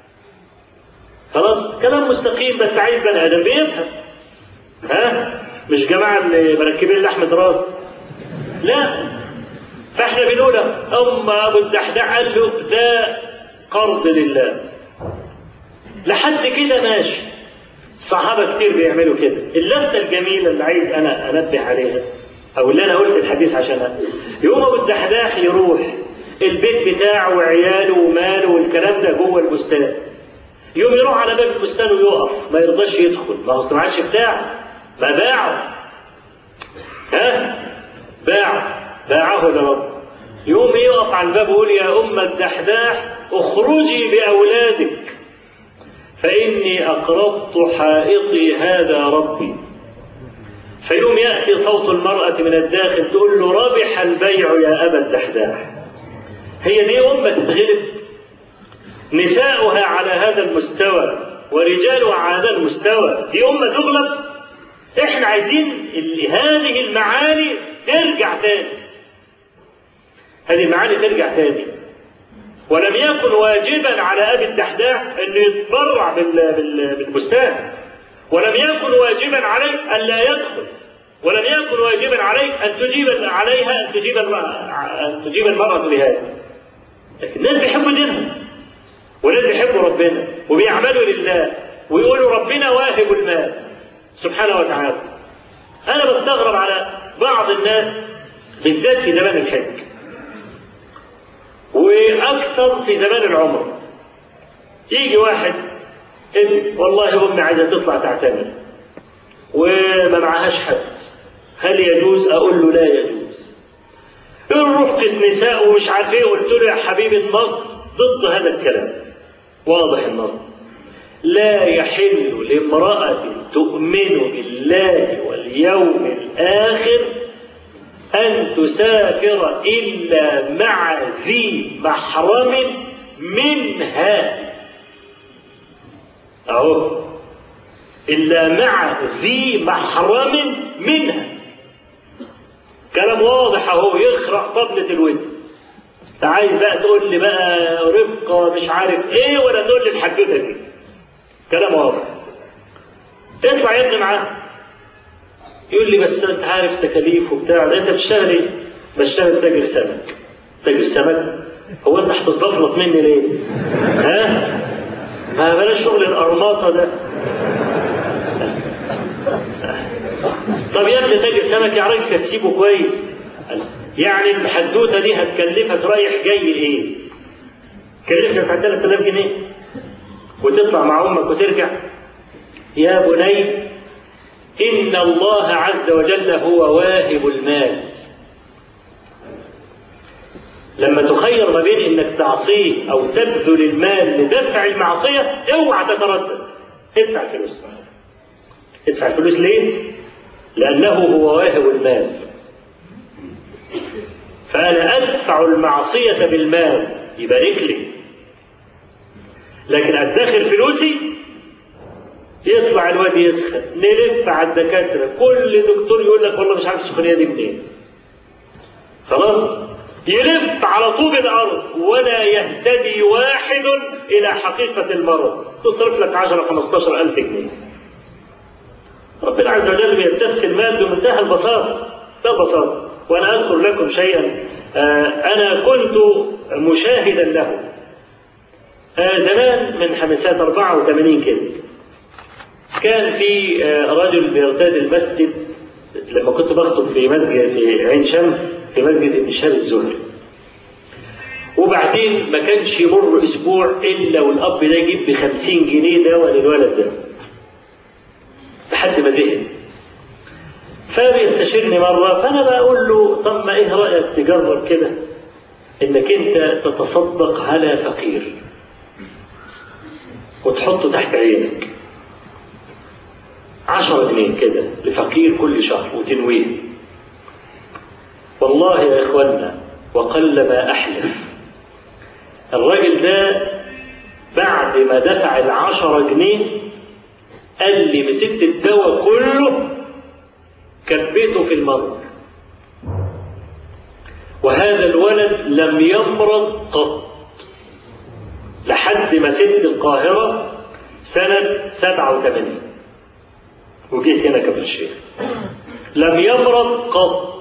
S1: خلاص كلام مستقيم بس عايز بني ادم بيفهم ها مش جماعه اللي مركبين لحمه راس لا فاحنا بنقول اما ابو الدحداح قال له ده قرض لله لحد كده ماشي صحابة كتير بيعملوا كده اللفتة الجميلة اللي عايز أنا أنبه عليها أو اللي أنا قلت الحديث عشانها يوم أبو الدحداح يروح البيت بتاعه وعياله وماله والكلام ده جوه البستان يوم يروح على باب البستان ويقف ما يرضاش يدخل ما هو ما عادش بتاعه ما باعه ها باعه باعه لرب يوم يقف على الباب ويقول يا أم الدحداح اخرجي بأولادك فإني أقرضت حائطي هذا ربي فيوم يأتي صوت المرأة من الداخل تقول له ربح البيع يا أبا الدحداح هي دي أمة تتغلب نساؤها على هذا المستوى ورجالها على هذا المستوى دي أمة تغلب احنا عايزين هذه المعاني ترجع تاني هذه المعاني ترجع تاني ولم يكن واجبا على ابي الدحداح انه يتبرع بالبستان ولم يكن واجبا عليه ان لا يدخل ولم يكن واجبا عليك ان تجيب عليها ان تجيب المرأة ان تجيب المرأة بهذا لكن الناس بيحبوا دينهم والناس بيحبوا ربنا وبيعملوا لله ويقولوا ربنا واهب المال سبحانه وتعالى انا بستغرب على بعض الناس بالذات في زمان الحج واكثر في زمان العمر يجي واحد ابن والله امي عايزه تطلع تعتمر وما معهاش حد هل يجوز اقول له لا يجوز رفقة نساء ومش عارف ايه قلت له يا حبيبي النص ضد هذا الكلام واضح النص لا يحل لامرأة تؤمن بالله واليوم الآخر أن تسافر إلا مع ذي محرم منها أهو إلا مع ذي محرم منها كلام واضح أهو يخرق طبلة الود أنت عايز بقى تقول لي بقى رفقة مش عارف إيه ولا تقول لي الحدوتة دي كلام واضح اطلع يا ابني معاه يقول لي بس انت عارف تكاليف وبتاع ده انت بتشتغل ايه؟ بشتغل تاجر سمك تاجر سمك هو انت هتستفلط مني ليه؟ ها؟ ما بلاش شغل القرماطه ده طب يا ابني تاجر سمك يا راجل كسيبه كويس يعني الحدوته دي هتكلفك رايح جاي ايه؟ كلفك 3000 جنيه وتطلع مع امك وترجع يا بني إن الله عز وجل هو واهب المال لما تخيل تخير ما بين انك تعصيه او تبذل المال لدفع المعصيه اوعى تتردد ادفع الفلوس ادفع الفلوس ليه؟ لانه هو واهب المال فانا ادفع المعصيه بالمال يبارك لي لكن ادخر فلوسي يطلع الواد يسخن نلف على الدكاتره كل دكتور يقول لك والله مش عارف السخونيه دي منين خلاص يلف على طوب الارض ولا يهتدي واحد الى حقيقه المرض تصرف لك 10 15 الف جنيه ربنا عز وجل بيبتث المال بمنتهى البساطه لا بساطه وانا اذكر لكم شيئا آه انا كنت مشاهدا له آه زمان من حمسات 84 كده كان في آه رجل بيرتاد المسجد لما كنت بخطب في مسجد في عين شمس في مسجد ابن شهاب الزهري وبعدين ما كانش يمر اسبوع الا والاب ده يجيب ب 50 جنيه دواء للولد ده لحد ما زهق فبيستشيرني مره فانا بقول له طب ما ايه رايك تجرب كده انك انت تتصدق على فقير وتحطه تحت عينك عشرة جنيه كده لفقير كل شهر وتنويه والله يا إخوانا وقل ما أحلف الراجل ده بعد ما دفع العشرة جنيه قال لي مسكت الدواء كله كبيته في المرض وهذا الولد لم يمرض قط لحد ما سبت القاهرة سنة 87 وجيت هنا كفر الشيخ لم يمرض قط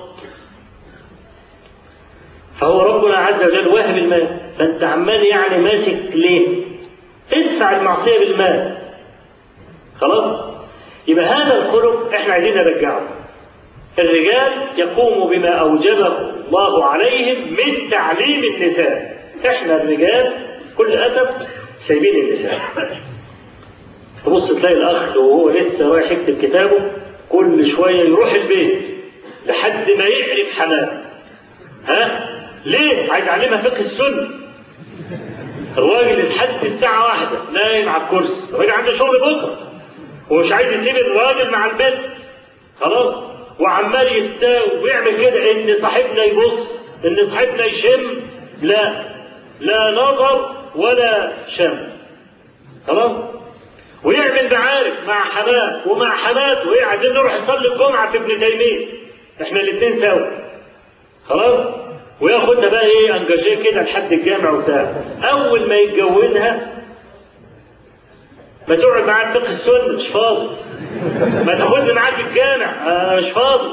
S1: فهو ربنا عز وجل واهب المال فانت عمال يعني ماسك ليه ادفع المعصيه بالمال خلاص يبقى هذا الخلق احنا عايزين نرجعه الرجال يقوم بما اوجبه الله عليهم من تعليم النساء احنا الرجال كل اسف سايبين النساء تبص تلاقي الاخ وهو لسه رايح يكتب كتابه كل شويه يروح البيت لحد ما يعرف حماه ها ليه عايز اعلمها فقه السنه الراجل لحد الساعه واحدة نايم على الكرسي الراجل عنده شغل بكره ومش عايز يسيب الراجل مع البنت خلاص وعمال يتاوب ويعمل كده ان صاحبنا يبص ان صاحبنا يشم لا لا نظر ولا شم خلاص ويعمل معارك مع حماه ومع حماته وايه عايزين نروح نصلي الجمعه في ابن تيميه احنا الاثنين سوا خلاص وياخدها بقى ايه انجاجيه كده لحد الجامع وبتاع اول ما يتجوزها ما تقعد معاه فقه السنه مش فاضي ما تاخدني معاك الجامع آه مش فاضي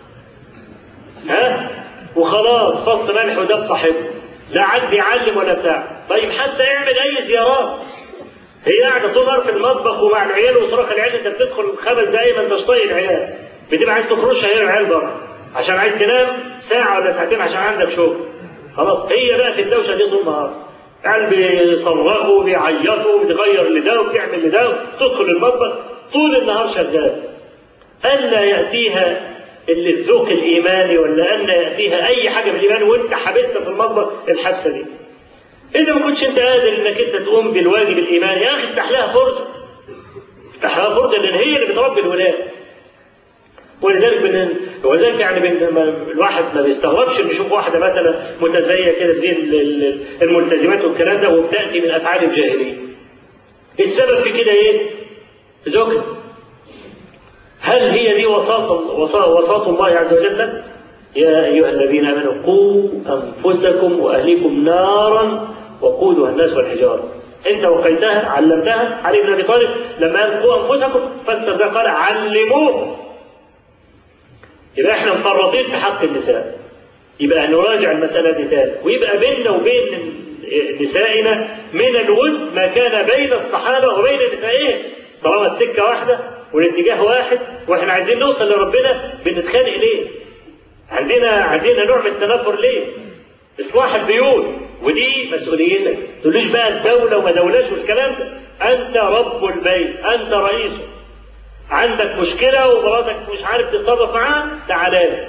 S1: ها وخلاص فص ملح وده بصاحبه لا عاد بيعلم ولا بتاع طيب حتى يعمل اي زيارات هي قاعده طول النهار في المطبخ ومع العيال وصراخ العيال انت بتدخل خمس دقايق ما انتش طايق العيال بتبقى عايز تخرجها هي العيال بره عشان عايز تنام ساعه ولا ساعتين عشان عندك شغل خلاص هي بقى في الدوشه دي طول النهار العيال بيصرخوا بيعيطوا بتغير لده وبتعمل لده تدخل المطبخ طول النهار شغال الا ياتيها اللي الذوق الايماني ولا ان ياتيها اي حاجه من الايمان وانت حابسها في المطبخ الحادثه دي إذا ما كنتش أنت قادر إنك أنت تقوم بالواجب الإيماني يا أخي افتح لها فرجة. افتح لها فرجة لأن هي اللي بتربي الولاد. ولذلك بن... ولذلك يعني بن... الواحد ما بيستغربش إنه يشوف واحدة مثلا متزية كده بزي الملتزمات والكلام ده وبتأتي من أفعال الجاهلية. السبب في كده إيه؟ زوجها. هل هي دي وساط وساط الله عز وجل؟ يا أيها الذين آمنوا قوا أنفسكم وأهليكم نارا وقودها الناس والحجارة أنت وقيتها علمتها علي بن أبي طالب لما قال قوا أنفسكم فسر ده قال علموه يبقى احنا مفرطين في حق النساء يبقى نراجع المسألة دي تاني ويبقى بيننا وبين نسائنا من الود ما كان بين الصحابة وبين نسائهم طالما السكة واحدة والاتجاه واحد واحنا عايزين نوصل لربنا بنتخانق ليه؟ عندنا عندنا نوع من التنافر ليه؟ اصلاح البيوت ودي مسؤوليتك ما تقوليش بقى الدوله وما دولهاش والكلام ده انت رب البيت انت رئيسه عندك مشكله ومراتك مش عارف تتصرف معاها تعالى لي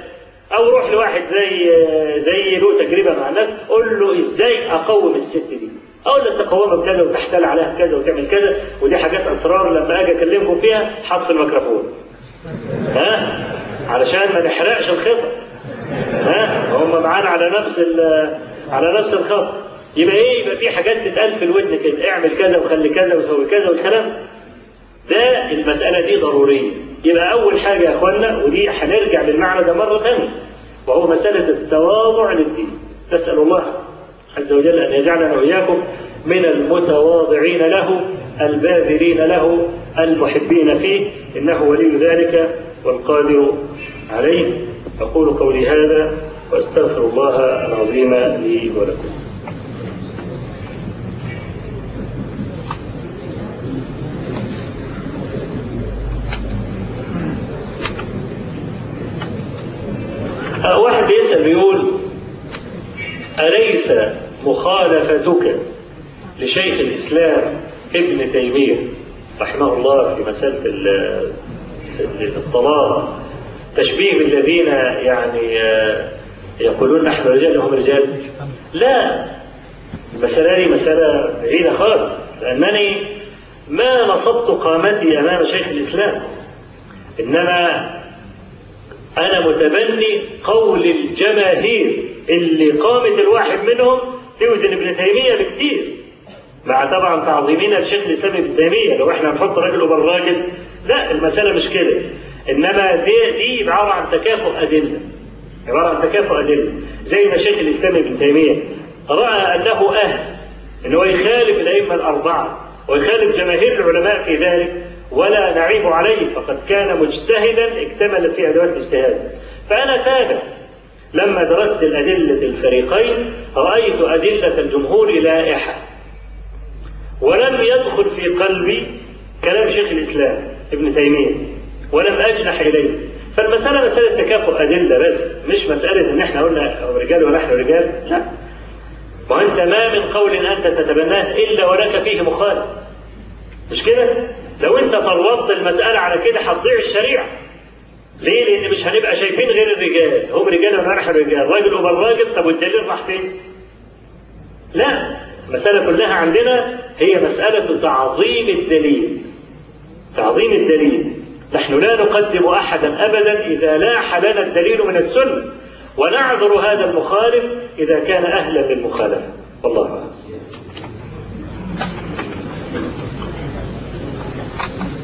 S1: او روح لواحد زي زي له تجربه مع الناس قول له ازاي اقوم الست دي اقول له تقومها بكذا وتحتال عليها كذا وتعمل كذا ودي حاجات اسرار لما اجي اكلمكم فيها حط في الميكروفون ها علشان ما نحرقش الخطط ها هم معانا على نفس على نفس الخط يبقى ايه يبقى في حاجات تتقال في الودن كده اعمل كذا وخلي كذا وسوي كذا والكلام ده المسألة دي ضرورية يبقى أول حاجة يا إخوانا ودي هنرجع للمعنى ده مرة ثانية وهو مسألة التواضع للدين نسأل الله عز وجل أن يجعلنا وإياكم من المتواضعين له الباذلين له المحبين فيه إنه ولي ذلك والقادر عليه أقول قولي هذا وأستغفر الله العظيم لي ولكم واحد بيسأل بيقول أليس مخالفتك لشيخ الإسلام ابن تيمية رحمه الله في مسألة الطلاق تشبيه بالذين يعني يقولون نحن رجال وهم رجال لا المسألة دي مسألة بعيدة خالص لأنني ما نصبت قامتي أمام شيخ الإسلام إنما أنا متبني قول الجماهير اللي قامت الواحد منهم توزن ابن تيمية بكتير مع طبعا تعظيمنا لشيخ الإسلام ابن تيمية لو احنا نحط راجل قبل راجل لا المسألة مش كده إنما دي دي عبارة عن تكافؤ أدلة عبارة عن تكافؤ أدلة زي ما شيخ الإسلام ابن تيمية رأى أنه أهل إن هو يخالف الأئمة الأربعة ويخالف جماهير العلماء في ذلك ولا نعيب عليه فقد كان مجتهدا اكتملت فيه ادوات الاجتهاد فانا تابع لما درست الادله الفريقين رايت ادله الجمهور لائحه ولم يدخل في قلبي كلام شيخ الاسلام ابن تيميه ولم اجنح اليه فالمساله مساله تكافؤ ادله بس مش مساله ان احنا قلنا رجال ونحن رجال لا وانت ما من قول انت تتبناه الا ولك فيه مخالف مش كده؟ لو انت فوضت المسألة على كده هتضيع الشريعة. ليه؟ لأن مش هنبقى شايفين غير الرجال، هم رجال ونحن رجال، راجل وبر راجل، طب والدليل راح فين؟ لا، المسألة كلها عندنا هي مسألة تعظيم الدليل. تعظيم الدليل. نحن لا نقدم أحدا أبدا إذا لاح لنا الدليل من السنة، ونعذر هذا المخالف إذا كان أهلا للمخالفة. والله أعلم.